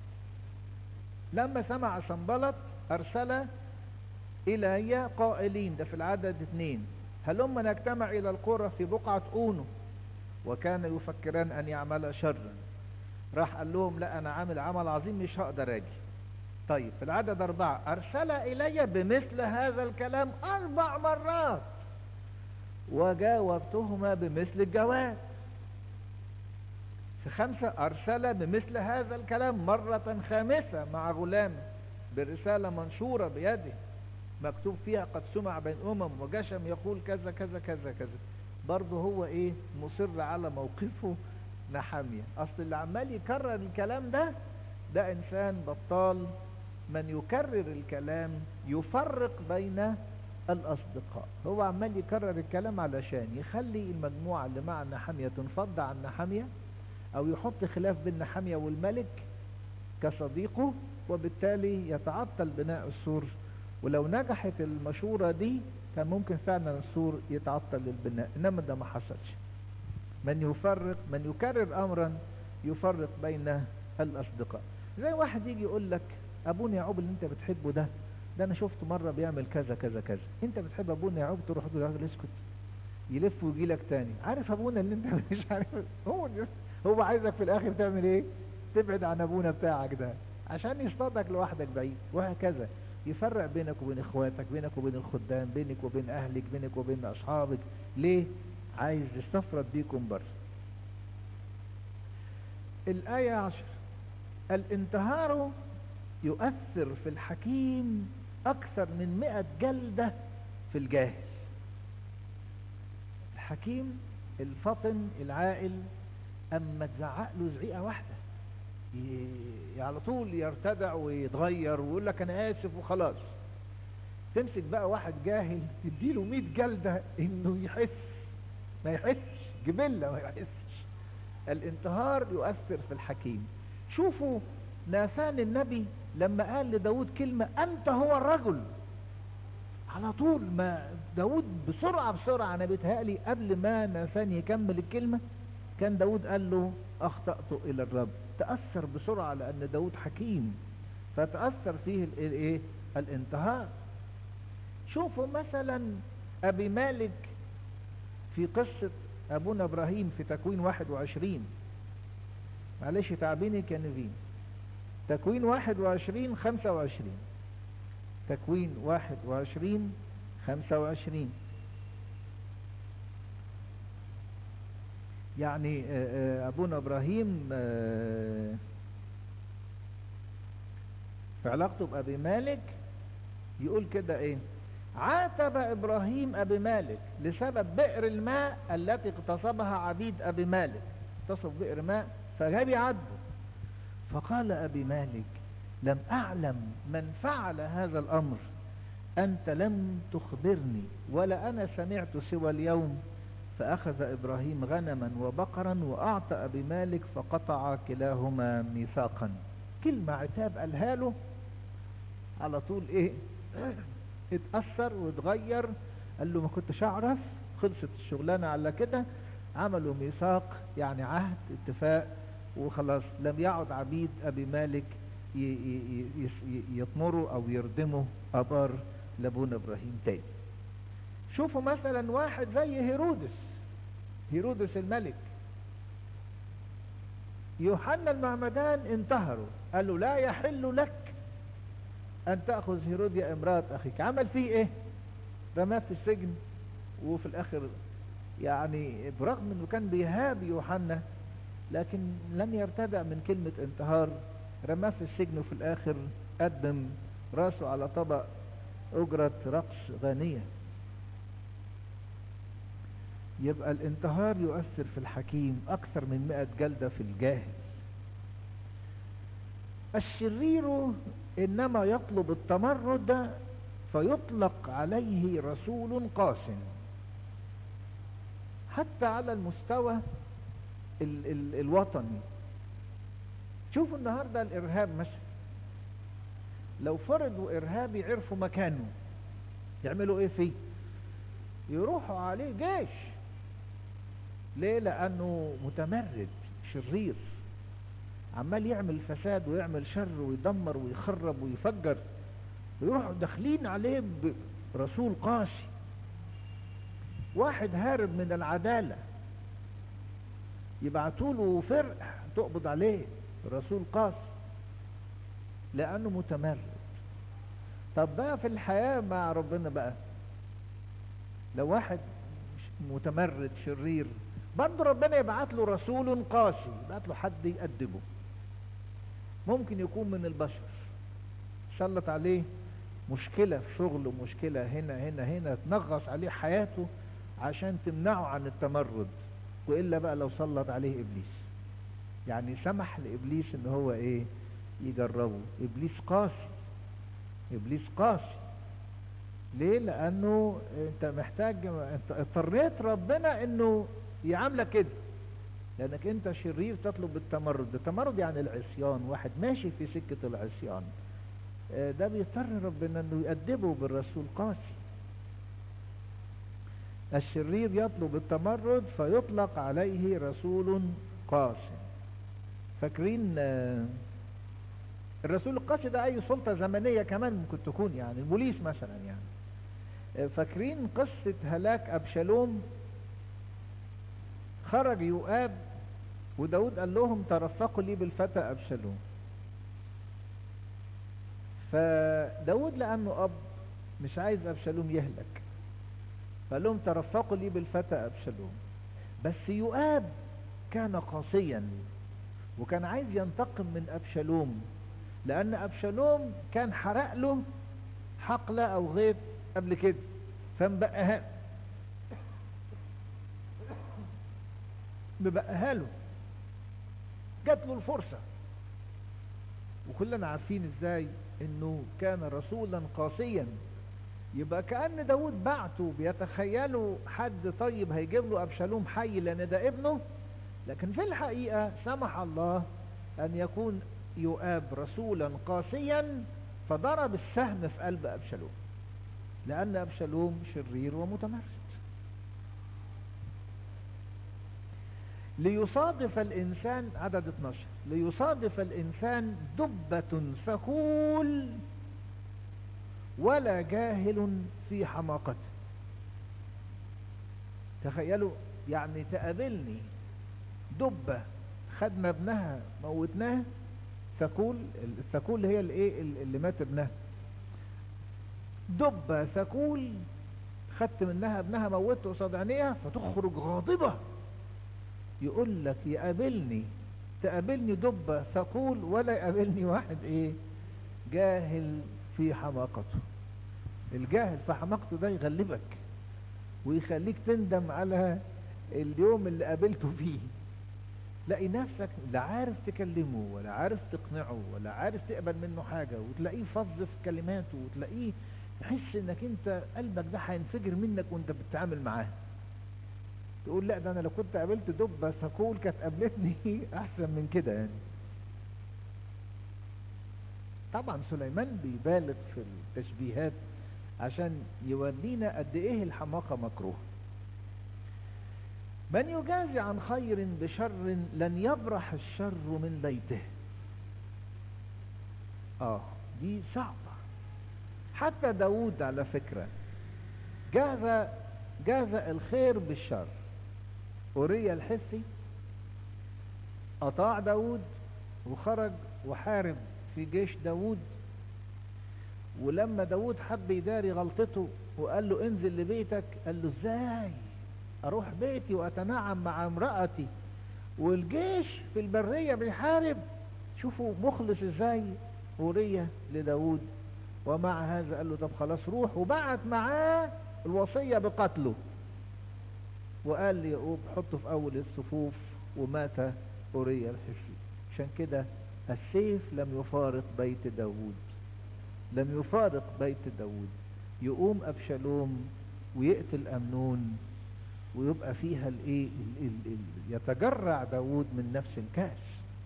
لما سمع سنبلط ارسل الي قائلين ده في العدد اثنين هلما نجتمع الى القرى في بقعة اونو وكان يفكران ان يعمل شرا راح قال لهم لا انا عامل عمل عظيم مش هقدر اجي طيب في العدد أربعة أرسل إلي بمثل هذا الكلام أربع مرات وجاوبتهما بمثل الجواب في خمسة أرسل بمثل هذا الكلام مرة خامسة مع غلام برسالة منشورة بيده مكتوب فيها قد سمع بين أمم وجشم يقول كذا كذا كذا كذا برضه هو إيه مصر على موقفه نحامية أصل اللي عمال يكرر الكلام ده ده إنسان بطال من يكرر الكلام يفرق بين الأصدقاء هو عمال يكرر الكلام علشان يخلي المجموعة اللي مع النحامية تنفض عن النحامية أو يحط خلاف بين النحامية والملك كصديقه وبالتالي يتعطل بناء السور ولو نجحت المشورة دي كان ممكن فعلا السور يتعطل للبناء انما ده ما حصلش من يفرق من يكرر امرا يفرق بين الاصدقاء زي واحد يجي يقول لك ابونا يعقوب اللي انت بتحبه ده ده انا شفته مره بيعمل كذا كذا كذا انت بتحب ابونا يعقوب تروح تقول له اسكت يلف ويجي لك تاني عارف ابونا اللي انت مش عارف هو هو عايزك في الاخر تعمل ايه تبعد عن ابونا بتاعك ده عشان يصطادك لوحدك بعيد وهكذا يفرق بينك وبين اخواتك بينك وبين الخدام بينك وبين اهلك بينك وبين اصحابك ليه عايز يستفرد بيكم بره الآية عشر الانتهار يؤثر في الحكيم أكثر من مئة جلدة في الجاهل الحكيم الفطن العاقل أما تزعق له زعيقة واحدة ي- على طول يرتدع ويتغير ويقول لك أنا آسف وخلاص تمسك بقى واحد جاهل تديله 100 جلدة إنه يحس ما يحسش جبلة ما يحسش الانتهار يؤثر في الحكيم شوفوا ناثان النبي لما قال لداود كلمة أنت هو الرجل على طول ما داود بسرعة بسرعة أنا بيتهيألي قبل ما ناثان يكمل الكلمة كان داود قال له أخطأت إلى الرب تأثر بسرعة لأن داود حكيم فتأثر فيه ال- الايه الانتهار شوفوا مثلا أبي مالك في قصة أبونا إبراهيم في تكوين 21 معلش تعبيني كنفين تكوين 21 25 تكوين 21 25 يعني آه، آه، أبونا إبراهيم آه، في علاقته بأبي مالك يقول كده إيه عاتب إبراهيم أبي مالك لسبب بئر الماء التي اغتصبها عبيد أبي مالك اغتصب بئر ماء فجاب يعدوا فقال أبي مالك لم أعلم من فعل هذا الأمر أنت لم تخبرني ولا أنا سمعت سوى اليوم فأخذ إبراهيم غنما وبقرا وأعطى أبي مالك فقطع كلاهما ميثاقا كلمة عتاب قالها له على طول إيه اتأثر واتغير قال له ما كنتش أعرف خلصت الشغلانة على كده عملوا ميثاق يعني عهد اتفاق وخلاص لم يعد عبيد أبي مالك ي- ي- ي- ي- يطمروا أو يردموا أبار لابونا إبراهيم تاني شوفوا مثلا واحد زي هيرودس هيرودس الملك يوحنا المعمدان انتهروا قالوا لا يحل لك أن تأخذ هيروديا امرأة أخيك عمل فيه إيه رماه في السجن وفي الآخر يعني برغم أنه كان بيهاب يوحنا لكن لم يرتدع من كلمة انتهار رماه في السجن وفي الآخر قدم راسه على طبق أجرة رقص غنية يبقى الانتهار يؤثر في الحكيم أكثر من مئة جلدة في الجاهل الشرير إنما يطلب التمرد فيطلق عليه رسول قاس حتى على المستوى ال ال الوطني شوفوا النهاردة الإرهاب مثلا لو فرضوا إرهابي عرفوا مكانه يعملوا إيه فيه يروحوا عليه جيش ليه لأنه متمرد شرير عمال يعمل فساد ويعمل شر ويدمر ويخرب ويفجر ويروحوا داخلين عليه برسول قاسي واحد هارب من العدالة يبعتوا له فرق تقبض عليه رسول قاسي لأنه متمرد طب بقى في الحياة مع ربنا بقى لو واحد متمرد شرير برضه ربنا يبعت له رسول قاسي يبعت له حد يأدبه ممكن يكون من البشر سلط عليه مشكلة في شغله مشكلة هنا هنا هنا تنغص عليه حياته عشان تمنعه عن التمرد وإلا بقى لو سلط عليه إبليس يعني سمح لإبليس إن هو إيه يجربه إبليس قاسي إبليس قاسي ليه لأنه أنت محتاج أنت اضطريت ربنا إنه يعاملك كده لأنك أنت شرير تطلب التمرد التمرد يعني العصيان واحد ماشي في سكة العصيان ده بيضطر ربنا انه يأدبه بالرسول قاسي الشرير يطلب التمرد فيطلق عليه رسول قاسي فاكرين آه، الرسول القاسي ده اي سلطة زمنية كمان ممكن تكون يعني البوليس مثلا يعني آه، فاكرين قصة هلاك ابشالوم خرج يؤاب وداود قال لهم ترفقوا لي بالفتى ابشالوم فداود لانه اب مش عايز ابشالوم يهلك فقال لهم ترفقوا لي بالفتى ابشالوم بس يؤاب كان قاسيا وكان عايز ينتقم من ابشالوم لان ابشالوم كان حرق له حقله او غيط قبل كده فمبقاها مبقاها له جات له الفرصة وكلنا عارفين ازاي انه كان رسولا قاسيا يبقى كأن داود بعته بيتخيلوا حد طيب هيجيب له أبشالوم حي لأن ده ابنه لكن في الحقيقة سمح الله أن يكون يؤاب رسولا قاسيا فضرب السهم في قلب أبشالوم لأن أبشالوم شرير ومتمرد ليصادف الإنسان عدد 12 ليصادف الإنسان دبة ثقول ولا جاهل في حماقته تخيلوا يعني تقابلني دبة خدنا ابنها موتناها ثقول الثقول هي الايه اللي مات ابنها دبة ثقول خدت منها ابنها موته قصاد عينيها فتخرج غاضبة يقول لك يقابلني تقابلني دبة ثقول ولا يقابلني واحد ايه جاهل في حماقته الجاهل في حماقته ده يغلبك ويخليك تندم على اليوم اللي قابلته فيه تلاقي نفسك لا عارف تكلمه ولا عارف تقنعه ولا عارف تقبل منه حاجة وتلاقيه فظ في كلماته وتلاقيه تحس انك انت قلبك ده هينفجر منك وانت بتتعامل معاه تقول لا ده انا لو كنت قابلت دبة ثقول كانت قابلتني احسن من كده يعني طبعا سليمان بيبالغ في التشبيهات عشان يورينا قد ايه الحماقة مكروه من يجازي عن خير بشر لن يبرح الشر من بيته اه دي صعبة حتى داود على فكرة جاز جاز الخير بالشر أوريا الحسي أطاع داود وخرج وحارب في جيش داود ولما داود حب يداري غلطته وقال له انزل لبيتك قال له ازاي اروح بيتي واتنعم مع امرأتي والجيش في البرية بيحارب شوفوا مخلص ازاي أورية لداود ومع هذا قال له طب خلاص روح وبعت معاه الوصية بقتله وقال لي يعقوب حطه في اول الصفوف ومات أورية الحشي عشان كده السيف لم يفارق بيت داود لم يفارق بيت داود يقوم أبشالوم ويقتل أمنون ويبقى فيها الايه ال ال ال يتجرع داود من نفس الكاس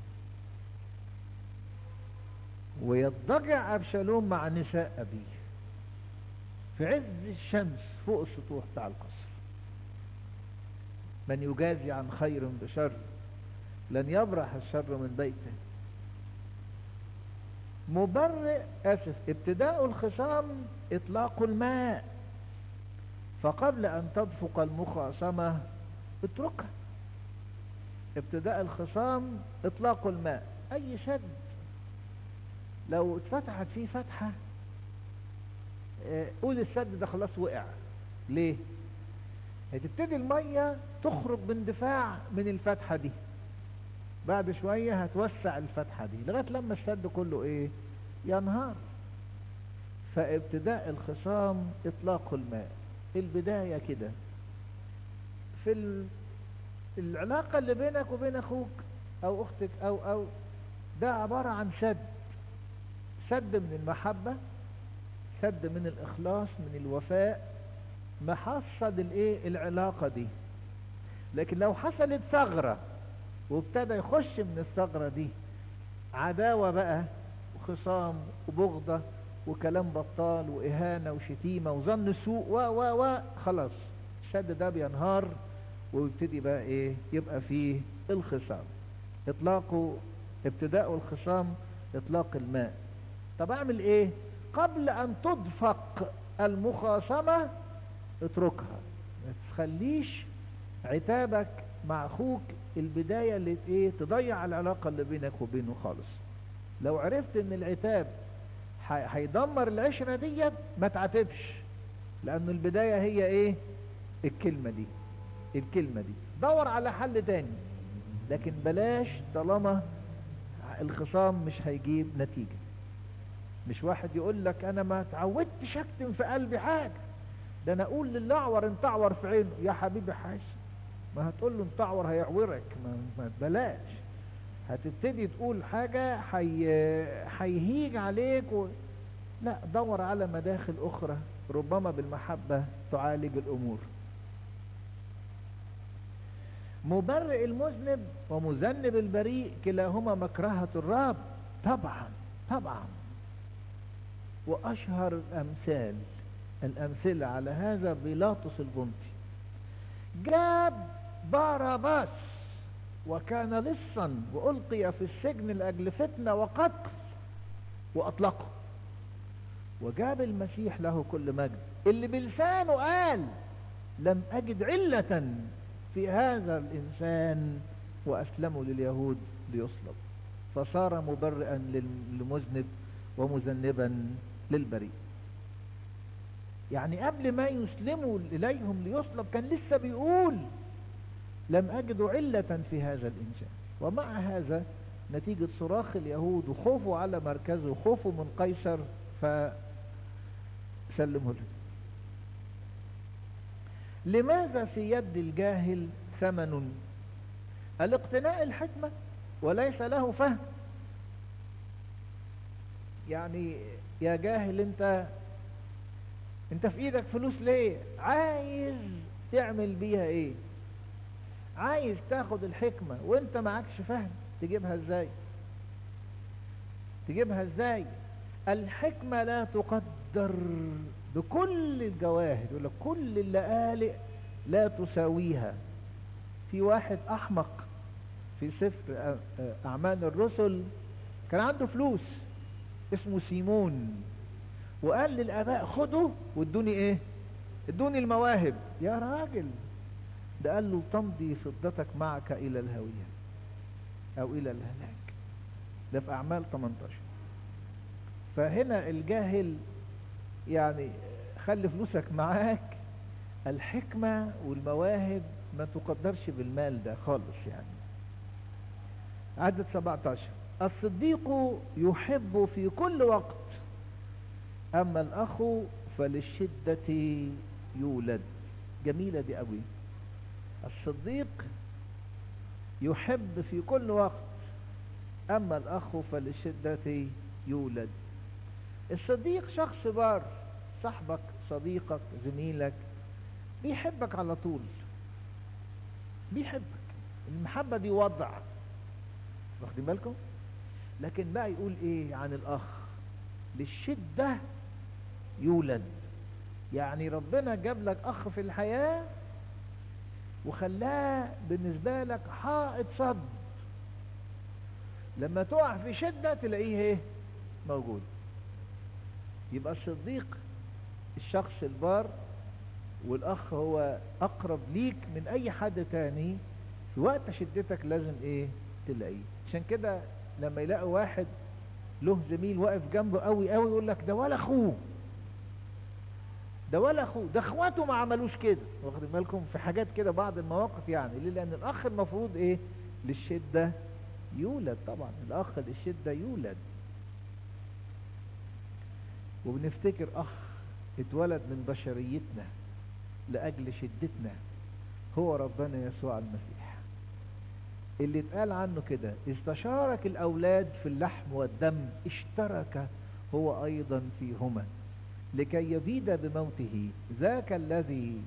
ويضجع أبشالوم مع نساء أبيه في عز الشمس فوق السطوح بتاع القصر من يجازي عن خير بشر لن يبرح الشر من بيته مبرئ اسف ابتداء الخصام اطلاق الماء فقبل ان تدفق المخاصمة اتركها ابتداء الخصام اطلاق الماء اي شد لو اتفتحت فيه فتحة اه قول السد ده خلاص وقع ليه هتبتدي المية تخرج باندفاع من الفتحة دي بعد شوية هتوسع الفتحة دي لغاية لما السد كله ايه ينهار فابتداء الخصام اطلاق الماء البداية كده في ال... العلاقة اللي بينك وبين اخوك او اختك او او ده عبارة عن سد سد من المحبة سد من الاخلاص من الوفاء محصد الايه العلاقة دي لكن لو حصلت ثغرة وابتدى يخش من الثغرة دي عداوة بقى وخصام وبغضة وكلام بطال وإهانة وشتيمة وظن سوء و و و خلاص السد ده بينهار ويبتدي بقى ايه يبقى فيه الخصام اطلاقه ابتداء الخصام اطلاق الماء طب اعمل ايه قبل ان تدفق المخاصمة اتركها ما تخليش عتابك مع اخوك البداية اللي ايه تضيع العلاقة اللي بينك وبينه خالص لو عرفت ان العتاب هيدمر العشرة ديت ما تعاتبش لان البداية هي ايه الكلمة دي الكلمة دي دور على حل تاني لكن بلاش طالما الخصام مش هيجيب نتيجة مش واحد يقول لك انا ما تعودتش اكتم في قلبي حاجة ده انا اقول للاعور انت اعور في عينه يا حبيبي حاج ما هتقول له انت اعور هيعورك ما, ما بلاش هتبتدي تقول حاجة حي... هيهيج عليك و... لا دور على مداخل اخرى ربما بالمحبة تعالج الامور مبرئ المذنب ومذنب البريء كلاهما مكرهة الرب طبعا طبعا واشهر الامثال الامثلة على هذا بيلاطس البنطي جاب باراباس وكان لصا والقي في السجن لاجل فتنة وقتل واطلقه وجاب المسيح له كل مجد اللي بلسانه قال لم اجد علة في هذا الانسان واسلمه لليهود ليصلب فصار مبرئا للمذنب ومذنبا للبريء يعني قبل ما يسلموا اليهم ليصلب كان لسه بيقول لم اجد علة في هذا الانسان ومع هذا نتيجة صراخ اليهود وخوفه على مركزه وخوفه من قيصر فسلمه له لماذا في يد الجاهل ثمن الاقتناء الحكمة وليس له فهم يعني يا جاهل انت انت في ايدك فلوس ليه عايز تعمل بيها ايه عايز تاخد الحكمة وانت معكش فهم تجيبها ازاي تجيبها ازاي الحكمة لا تقدر بكل الجواهر يقول لك كل اللآلئ لا تساويها في واحد احمق في سفر اعمال الرسل كان عنده فلوس اسمه سيمون وقال للاباء خدوا وادوني ايه ادوني المواهب يا راجل ده قال له تمضي فضتك معك الى الهوية او الى الهلاك ده في اعمال 18 فهنا الجاهل يعني خلي فلوسك معاك الحكمة والمواهب ما تقدرش بالمال ده خالص يعني عدد 17 الصديق يحب في كل وقت اما الاخ فللشدة يولد جميلة دي قوي الصديق يحب في كل وقت اما الاخ فللشدة يولد الصديق شخص بار صاحبك صديقك زميلك بيحبك على طول بيحبك المحبة دي وضع واخدين بالكم لكن بقى يقول ايه عن الاخ للشدة يولد يعني ربنا جاب لك اخ في الحياة وخلاه بالنسبة لك حائط صد لما تقع في شدة تلاقيه ايه موجود يبقى الصديق الشخص البار والاخ هو اقرب ليك من اي حد تاني في وقت شدتك لازم ايه تلاقيه عشان كده لما يلاقي واحد له زميل واقف جنبه قوي قوي يقول لك ده ولا اخوه ده ولا اخوه ده اخواته ما عملوش كده واخدين بالكم في حاجات كده بعض المواقف يعني ليه لان الاخ المفروض ايه للشدة يولد طبعا الاخ للشدة يولد وبنفتكر اخ اتولد من بشريتنا لاجل شدتنا هو ربنا يسوع المسيح اللي اتقال عنه كده استشارك الاولاد في اللحم والدم اشترك هو ايضا فيهما لكي يبيد بموته ذاك الذي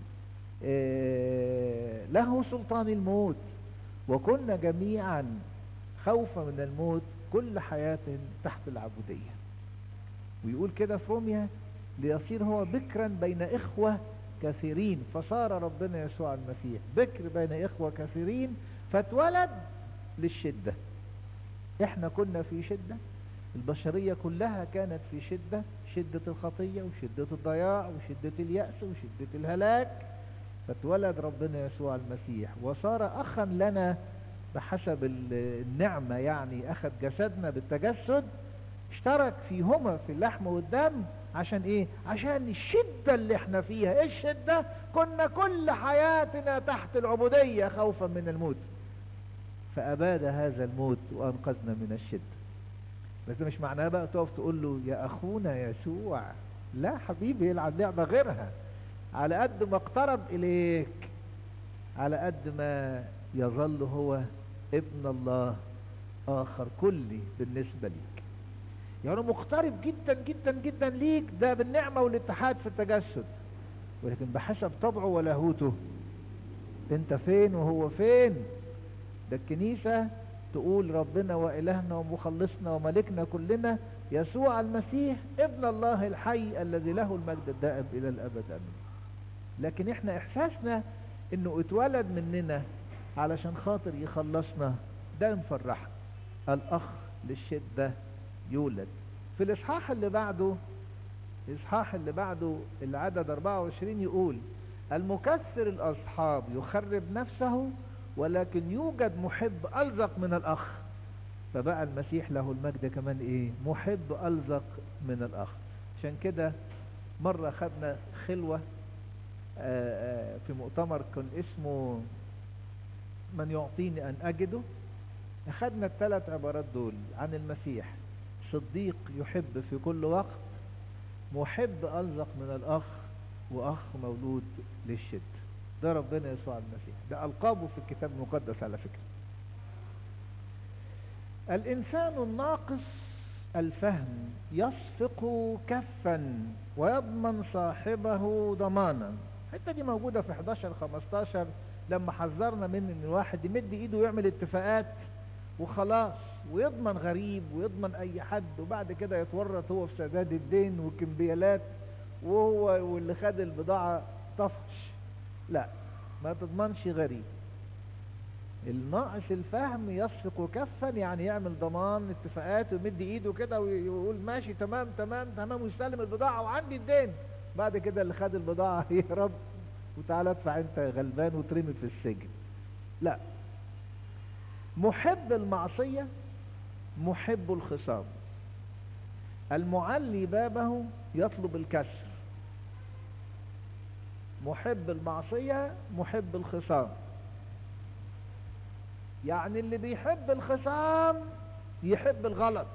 اه له سلطان الموت وكنا جميعا خوفا من الموت كل حياة تحت العبودية ويقول كده في روميا ليصير هو بكرا بين إخوة كثيرين فصار ربنا يسوع المسيح بكر بين إخوة كثيرين فاتولد للشدة احنا كنا في شدة البشرية كلها كانت في شدة شدة الخطية وشدة الضياع وشدة اليأس وشدة الهلاك فاتولد ربنا يسوع المسيح وصار أخا لنا بحسب النعمة يعني أخذ جسدنا بالتجسد اشترك فيهما في اللحم والدم عشان ايه عشان الشدة اللي احنا فيها ايه الشدة كنا كل حياتنا تحت العبودية خوفا من الموت فأباد هذا الموت وأنقذنا من الشدة بس مش معناها بقى تقف تقول له يا أخونا يسوع لا حبيبي يلعب لعبة غيرها على قد ما اقترب إليك على قد ما يظل هو ابن الله آخر كلي بالنسبة ليك يعني مقترب جدا جدا جدا ليك ده بالنعمة والاتحاد في التجسد ولكن بحسب طبعه ولاهوته انت فين وهو فين ده الكنيسة تقول ربنا وإلهنا ومخلصنا وملكنا كلنا يسوع المسيح ابن الله الحي الذي له المجد الدائم إلى الأبد أمين لكن احنا إحساسنا انه اتولد مننا علشان خاطر يخلصنا ده مفرح الأخ للشدة يولد في الإصحاح اللي بعده الإصحاح اللي بعده العدد 24 يقول المكسر الأصحاب يخرب نفسه ولكن يوجد محب ألزق من الأخ فبقى المسيح له المجد كمان إيه محب ألزق من الأخ عشان كده مرة خدنا خلوة آآ آآ في مؤتمر كان اسمه من يعطيني أن أجده أخذنا الثلاث عبارات دول عن المسيح صديق يحب في كل وقت محب ألزق من الأخ وأخ مولود للشد ده ربنا يسوع المسيح ده ألقابه في الكتاب المقدس على فكرة الإنسان الناقص الفهم يصفق كفا ويضمن صاحبه ضمانا الحته دي موجودة في 11 15 لما حذرنا من ان الواحد يمد ايده ويعمل اتفاقات وخلاص ويضمن غريب ويضمن اي حد وبعد كده يتورط هو في سداد الدين والكمبيالات وهو واللي خد البضاعة طفش لا ما تضمنش غريب الناقص الفهم يصفق كفا يعني يعمل ضمان اتفاقات ويمد ايده كده ويقول ماشي تمام تمام تمام ويستلم البضاعة وعندي الدين بعد كده اللي خد البضاعة يهرب وتعالى ادفع انت غلبان وترمي في السجن لا محب المعصية محب الخصام المعلي بابه يطلب الكسر محب المعصية محب الخصام يعني اللي بيحب الخصام يحب الغلط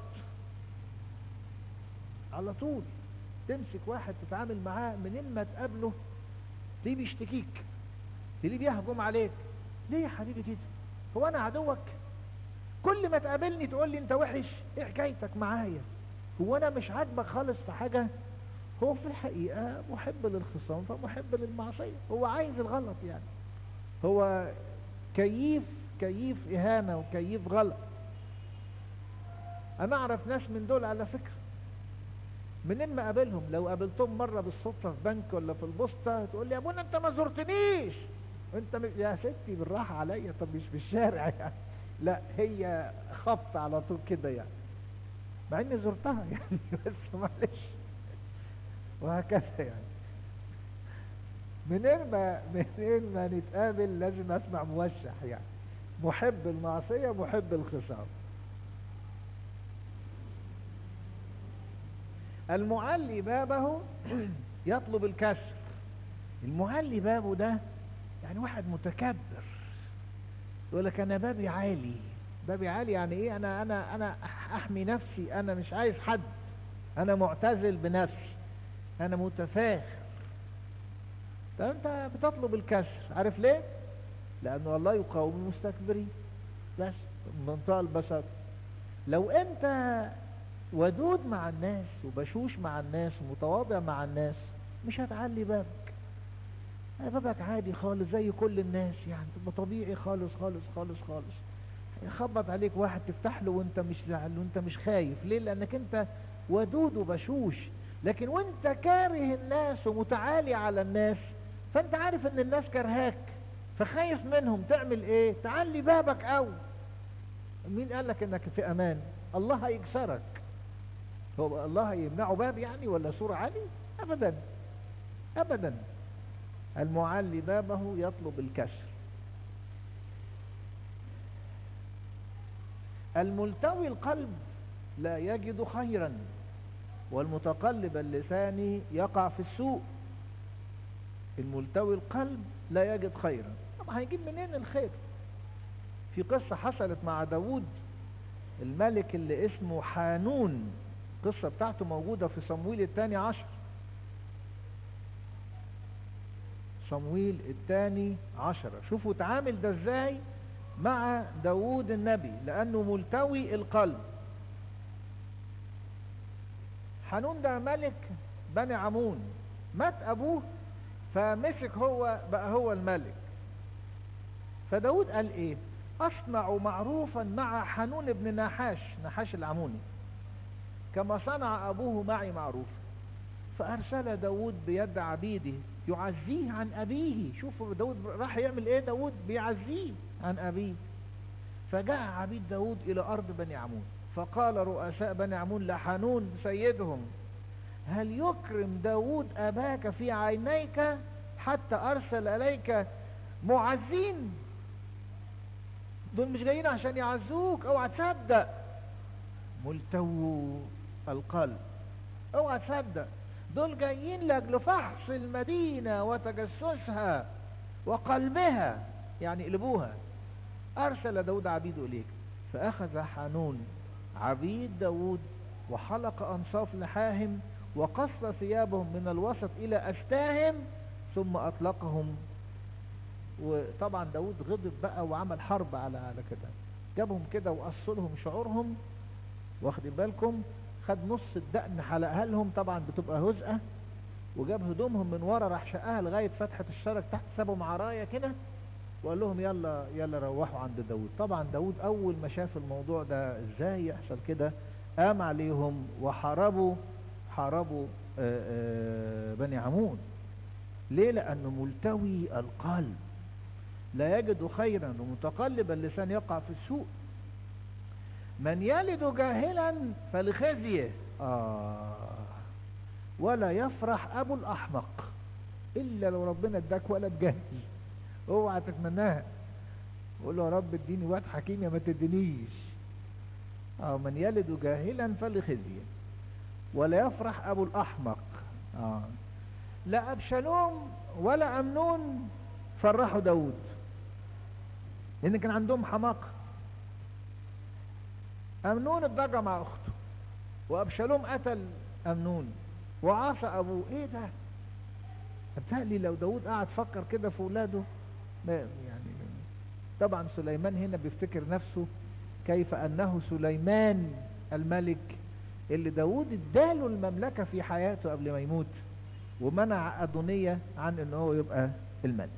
على طول تمسك واحد تتعامل معاه من ما تقابله ليه بيشتكيك ليه بيهجم عليك ليه يا حبيبي كده هو انا عدوك كل ما تقابلني تقول لي انت وحش ايه حكايتك معايا هو انا مش عاجبك خالص في حاجة هو في الحقيقة محب للخصام فمحب للمعصية هو عايز الغلط يعني هو كيف كيف اهانة وكيف غلط انا اعرف ناس من دول على فكرة منين ما قابلهم لو قابلتهم مرة بالصدفة في بنك ولا في البوسطة تقول لي يا ابونا انت ما زرتنيش انت م... يا ستي بالراحة عليا طب مش في الشارع يعني لا هي خبط على طول كده يعني مع اني زرتها يعني بس معلش وهكذا يعني منين ما منين ما نتقابل لازم اسمع موشح يعني محب المعصية محب الخصام المعلي بابه يطلب الكسر المعلي بابه ده يعني واحد متكبر يقول لك انا بابي عالي بابي عالي يعني ايه انا انا انا احمي نفسي انا مش عايز حد انا معتزل بنفسي انا متفاخر طب انت بتطلب الكسر عارف ليه لانه الله يقاوم المستكبرين بس بمنتهى البساطه لو انت ودود مع الناس وبشوش مع الناس ومتواضع مع الناس مش هتعلي بابك بابك عادي خالص زي كل الناس يعني تبقى طبيعي خالص خالص خالص خالص يخبط عليك واحد تفتح له وانت مش زعل وانت مش خايف ليه لانك انت ودود وبشوش لكن وانت كاره الناس ومتعالي على الناس فانت عارف ان الناس كرهاك فخايف منهم تعمل ايه تعلي بابك او مين قال لك انك في امان الله هيكسرك هو الله يمنعه باب يعني ولا سور عالي ابدا ابدا المعلي بابه يطلب الكسر الملتوي القلب لا يجد خيرا والمتقلب اللسان يقع في السوء الملتوي القلب لا يجد خيرا طب هيجيب منين الخير في قصة حصلت مع داود الملك اللي اسمه حانون القصة بتاعته موجودة في صمويل الثاني عشر صمويل الثاني عشر شوفوا تعامل ده ازاي مع داود النبي لأنه ملتوي القلب حنون ده ملك بني عمون مات أبوه فمسك هو بقى هو الملك فداود قال ايه اصنع معروفا مع حنون بن نحاش نحاش العموني كما صنع ابوه معي معروف فارسل داود بيد عبيده يعزيه عن ابيه شوفوا داود راح يعمل ايه داود بيعزيه عن ابيه فجاء عبيد داود الى ارض بني عمون فقال رؤساء بني عمون لحنون سيدهم هل يكرم داود أباك في عينيك حتى أرسل إليك معزين دول مش جايين عشان يعزوك اوعى تصدق ملتو القلب اوعى تصدق دول جايين لاجل فحص المدينة وتجسسها وقلبها يعني قلبوها أرسل داود عبيده إليك فأخذ حانون عبيد داود وحلق أنصاف لحاهم وقص ثيابهم من الوسط إلى أستاهم ثم أطلقهم وطبعا داود غضب بقى وعمل حرب على على كده جابهم كده وقص لهم شعورهم واخدين بالكم خد نص الدقن حلقها لهم طبعا بتبقى هزقة وجاب هدومهم من ورا راح شقها لغاية فتحة الشرك تحت سابهم عراية كده وقال لهم يلا يلا روحوا عند داود طبعا داود اول ما شاف الموضوع ده ازاي يحصل كده قام عليهم وحاربوا حاربوا آآ آآ بني عمون ليه لانه ملتوي القلب لا يجد خيرا ومتقلب اللسان يقع في السوء من يلد جاهلا فلخزيه آه ولا يفرح ابو الاحمق الا لو ربنا اداك ولد جاهل اوعى تتمناها قول له يا رب اديني واد حكيم يا ما تدينيش اه من يلد جاهلا فلخزيه ولا يفرح ابو الاحمق آه. لا ابشالوم ولا امنون فرحوا داود لان كان عندهم حماقه امنون اتضجع مع اخته وابشالوم قتل امنون وعصى ابوه ايه ده بتهيألي لو داود قعد فكر كده في ولاده يعني طبعا سليمان هنا بيفتكر نفسه كيف انه سليمان الملك اللي داود اداله المملكة في حياته قبل ما يموت ومنع أدونية عن ان هو يبقى الملك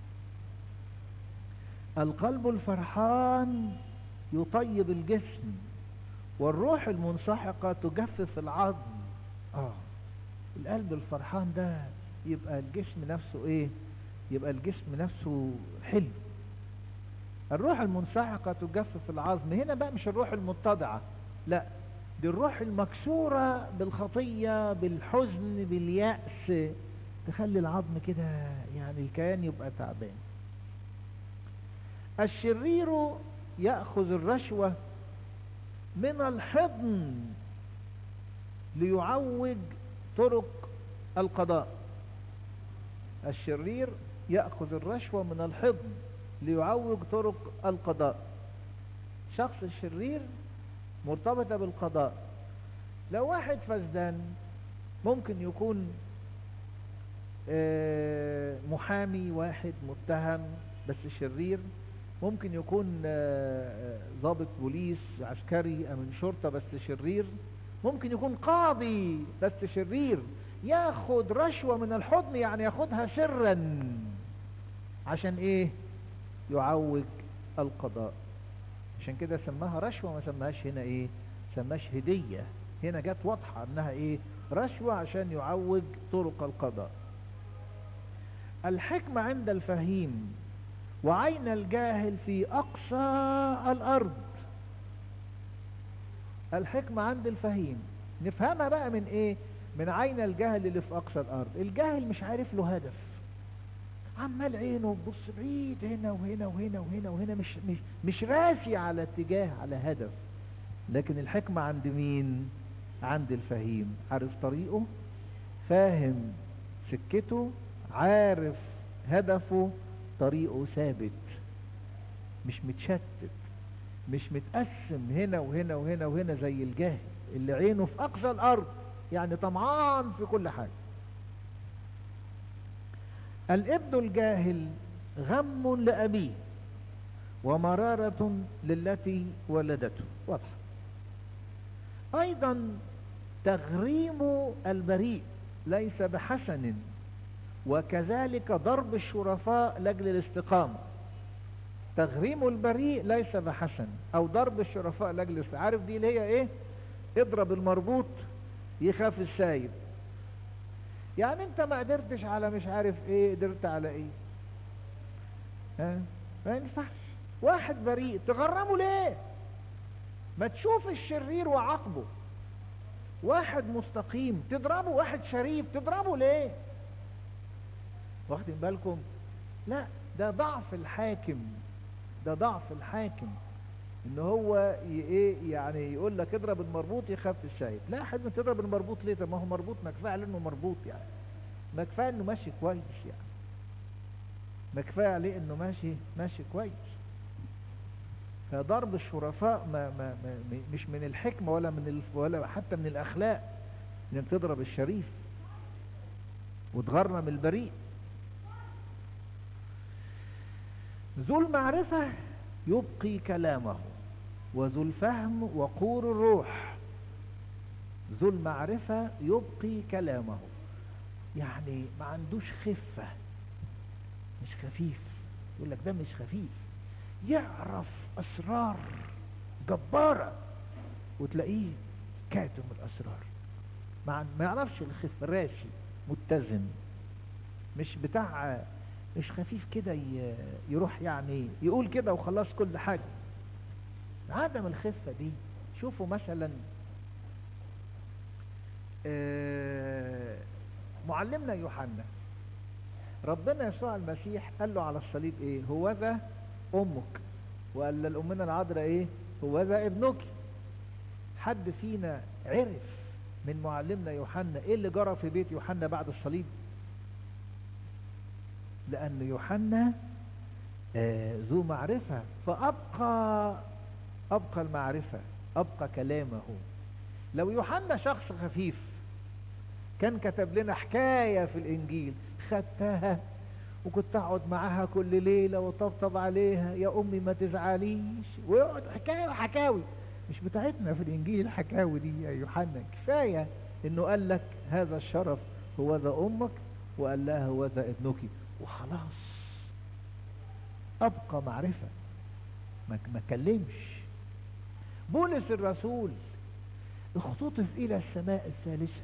القلب الفرحان يطيب الجسم والروح المنسحقة تجفف العظم آه. القلب الفرحان ده يبقى الجسم نفسه ايه يبقى الجسم نفسه حلو الروح المنسحقة تجفف العظم هنا بقى مش الروح المتضعة لا دي الروح المكسورة بالخطية بالحزن باليأس تخلي العظم كده يعني الكيان يبقى تعبان الشرير يأخذ الرشوة من الحضن ليعوج طرق القضاء الشرير يأخذ الرشوة من الحضن ليعوج طرق القضاء شخص الشرير مرتبطة بالقضاء لو واحد فزدان ممكن يكون محامي واحد متهم بس شرير ممكن يكون ضابط بوليس عسكري امن شرطة بس شرير ممكن يكون قاضي بس شرير ياخد رشوة من الحضن يعني ياخدها سرا عشان ايه يعوج القضاء عشان كده سماها رشوة ما سماهاش هنا ايه سماش هدية هنا جت واضحة انها ايه رشوة عشان يعوج طرق القضاء الحكمة عند الفهيم وعين الجاهل في أقصى الأرض الحكمة عند الفهيم نفهمها بقى من ايه من عين الجهل اللي في أقصى الأرض الجاهل مش عارف له هدف عمال عينه بص بعيد هنا وهنا وهنا وهنا وهنا مش مش مش راسي على اتجاه على هدف لكن الحكمة عند مين عند الفهيم عارف طريقه فاهم سكته عارف هدفه طريقه ثابت مش متشتت مش متقسم هنا وهنا وهنا وهنا زي الجاهل اللي عينه في أقصى الأرض يعني طمعان في كل حاجة الابن الجاهل غم لأبيه ومرارة للتي ولدته واضح أيضا تغريم البريء ليس بحسن وكذلك ضرب الشرفاء لأجل الاستقامة تغريم البريء ليس بحسن او ضرب الشرفاء لاجل الاستقامة عارف دي اللي هي ايه اضرب المربوط يخاف السايب يعني انت ما قدرتش على مش عارف ايه قدرت على ايه ها ما ينفعش واحد بريء تغرمه ليه ما تشوف الشرير وعاقبه واحد مستقيم تضربه واحد شريف تضربه ليه واخدين بالكم لا ده ضعف الحاكم ده ضعف الحاكم ان هو ايه يعني يقول لك اضرب المربوط يخاف الشايب لا حد تضرب المربوط ليه طب ما هو مربوط ما كفايه عليه انه مربوط يعني ما كفايه انه ماشي كويس يعني ما كفايه عليه انه ماشي ماشي كويس فضرب الشرفاء ما ما ما مش من الحكمه ولا من ال ولا حتى من الاخلاق انك تضرب الشريف وتغرم البريء ذو المعرفة يبقي كلامه وذو الفهم وقور الروح ذو المعرفة يبقي كلامه يعني ما عندوش خفة مش خفيف يقول لك ده مش خفيف يعرف أسرار جبارة وتلاقيه كاتم الأسرار ما ما يعرفش الخفة راشي متزن مش بتاع مش خفيف كده يروح يعني يقول كده وخلاص كل حاجة عدم الخفة دي شوفوا مثلا معلمنا يوحنا ربنا يسوع المسيح قال له على الصليب ايه هو ذا امك وقال للامنا العذراء ايه هو ذا ابنك حد فينا عرف من معلمنا يوحنا ايه اللي جرى في بيت يوحنا بعد الصليب لأن يوحنا آه ذو معرفة فأبقى أبقى المعرفة أبقى كلامه لو يوحنا شخص خفيف كان كتب لنا حكاية في الإنجيل خدتها وكنت أقعد معاها كل ليلة وطبطب عليها يا أمي ما تزعليش ويقعد حكاية وحكاوي مش بتاعتنا في الإنجيل الحكاوي دي يا يوحنا كفاية إنه قال لك هذا الشرف هو ذا أمك وقال لها هو ذا ابنك وخلاص ابقى معرفة ما ما كلمش بولس الرسول اختطف الى السماء الثالثة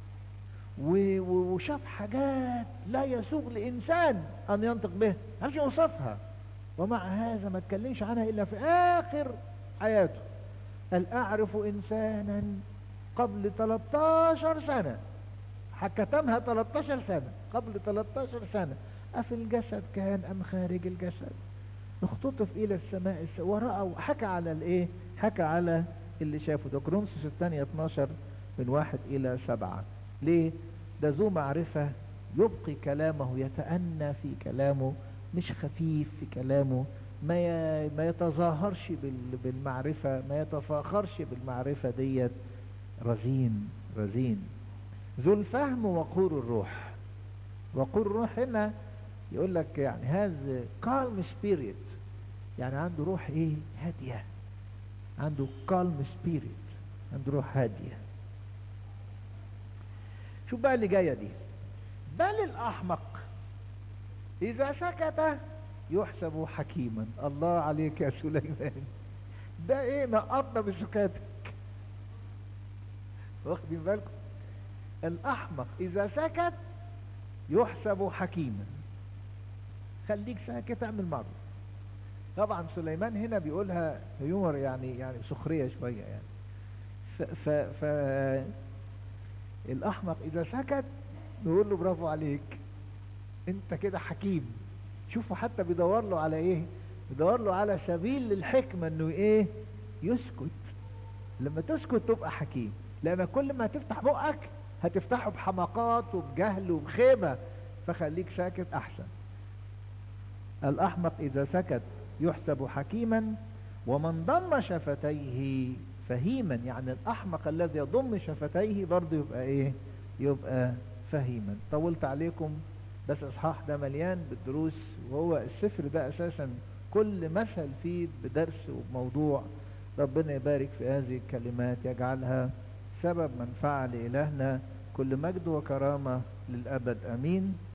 وشاف حاجات لا يسوغ لانسان ان ينطق بها مش يوصفها ومع هذا ما تكلمش عنها الا في اخر حياته قال اعرف انسانا قبل 13 سنة كتمها 13 سنة قبل 13 سنة أفي الجسد كان أم خارج الجسد اختطف إلى السماء ورأى وحكى على الإيه حكى على اللي شافه ده كرونسوس الثانية 12 من واحد إلى سبعة ليه ده ذو معرفة يبقي كلامه يتأنى في كلامه مش خفيف في كلامه ما ما يتظاهرش بالمعرفة ما يتفاخرش بالمعرفة ديت رزين رزين ذو الفهم وقور الروح وقور الروح هنا يقول لك يعني هذا calm spirit يعني عنده روح ايه هادية عنده calm spirit عنده روح هادية شوف بقى اللي جاية دي بل الأحمق إذا سكت يحسب حكيما الله عليك يا سليمان ده ايه نقطنا بسكاتك واخدين بالكم الأحمق إذا سكت يحسب حكيما خليك ساكت اعمل معروف طبعا سليمان هنا بيقولها هيومر يعني يعني سخرية شوية يعني ف, ف, ف الأحمق إذا سكت نقول له برافو عليك أنت كده حكيم شوفوا حتى بيدور له على إيه بيدور له على سبيل للحكمة إنه إيه يسكت لما تسكت تبقى حكيم لأن كل ما تفتح بقك هتفتحه بحماقات وبجهل وبخيبة فخليك ساكت أحسن الأحمق إذا سكت يحسب حكيما ومن ضم شفتيه فهيما يعني الأحمق الذي يضم شفتيه برضه يبقى إيه يبقى فهيما طولت عليكم بس إصحاح ده مليان بالدروس وهو السفر ده أساسا كل مثل فيه بدرس وبموضوع ربنا يبارك في هذه الكلمات يجعلها سبب منفعة لإلهنا كل مجد وكرامة للأبد أمين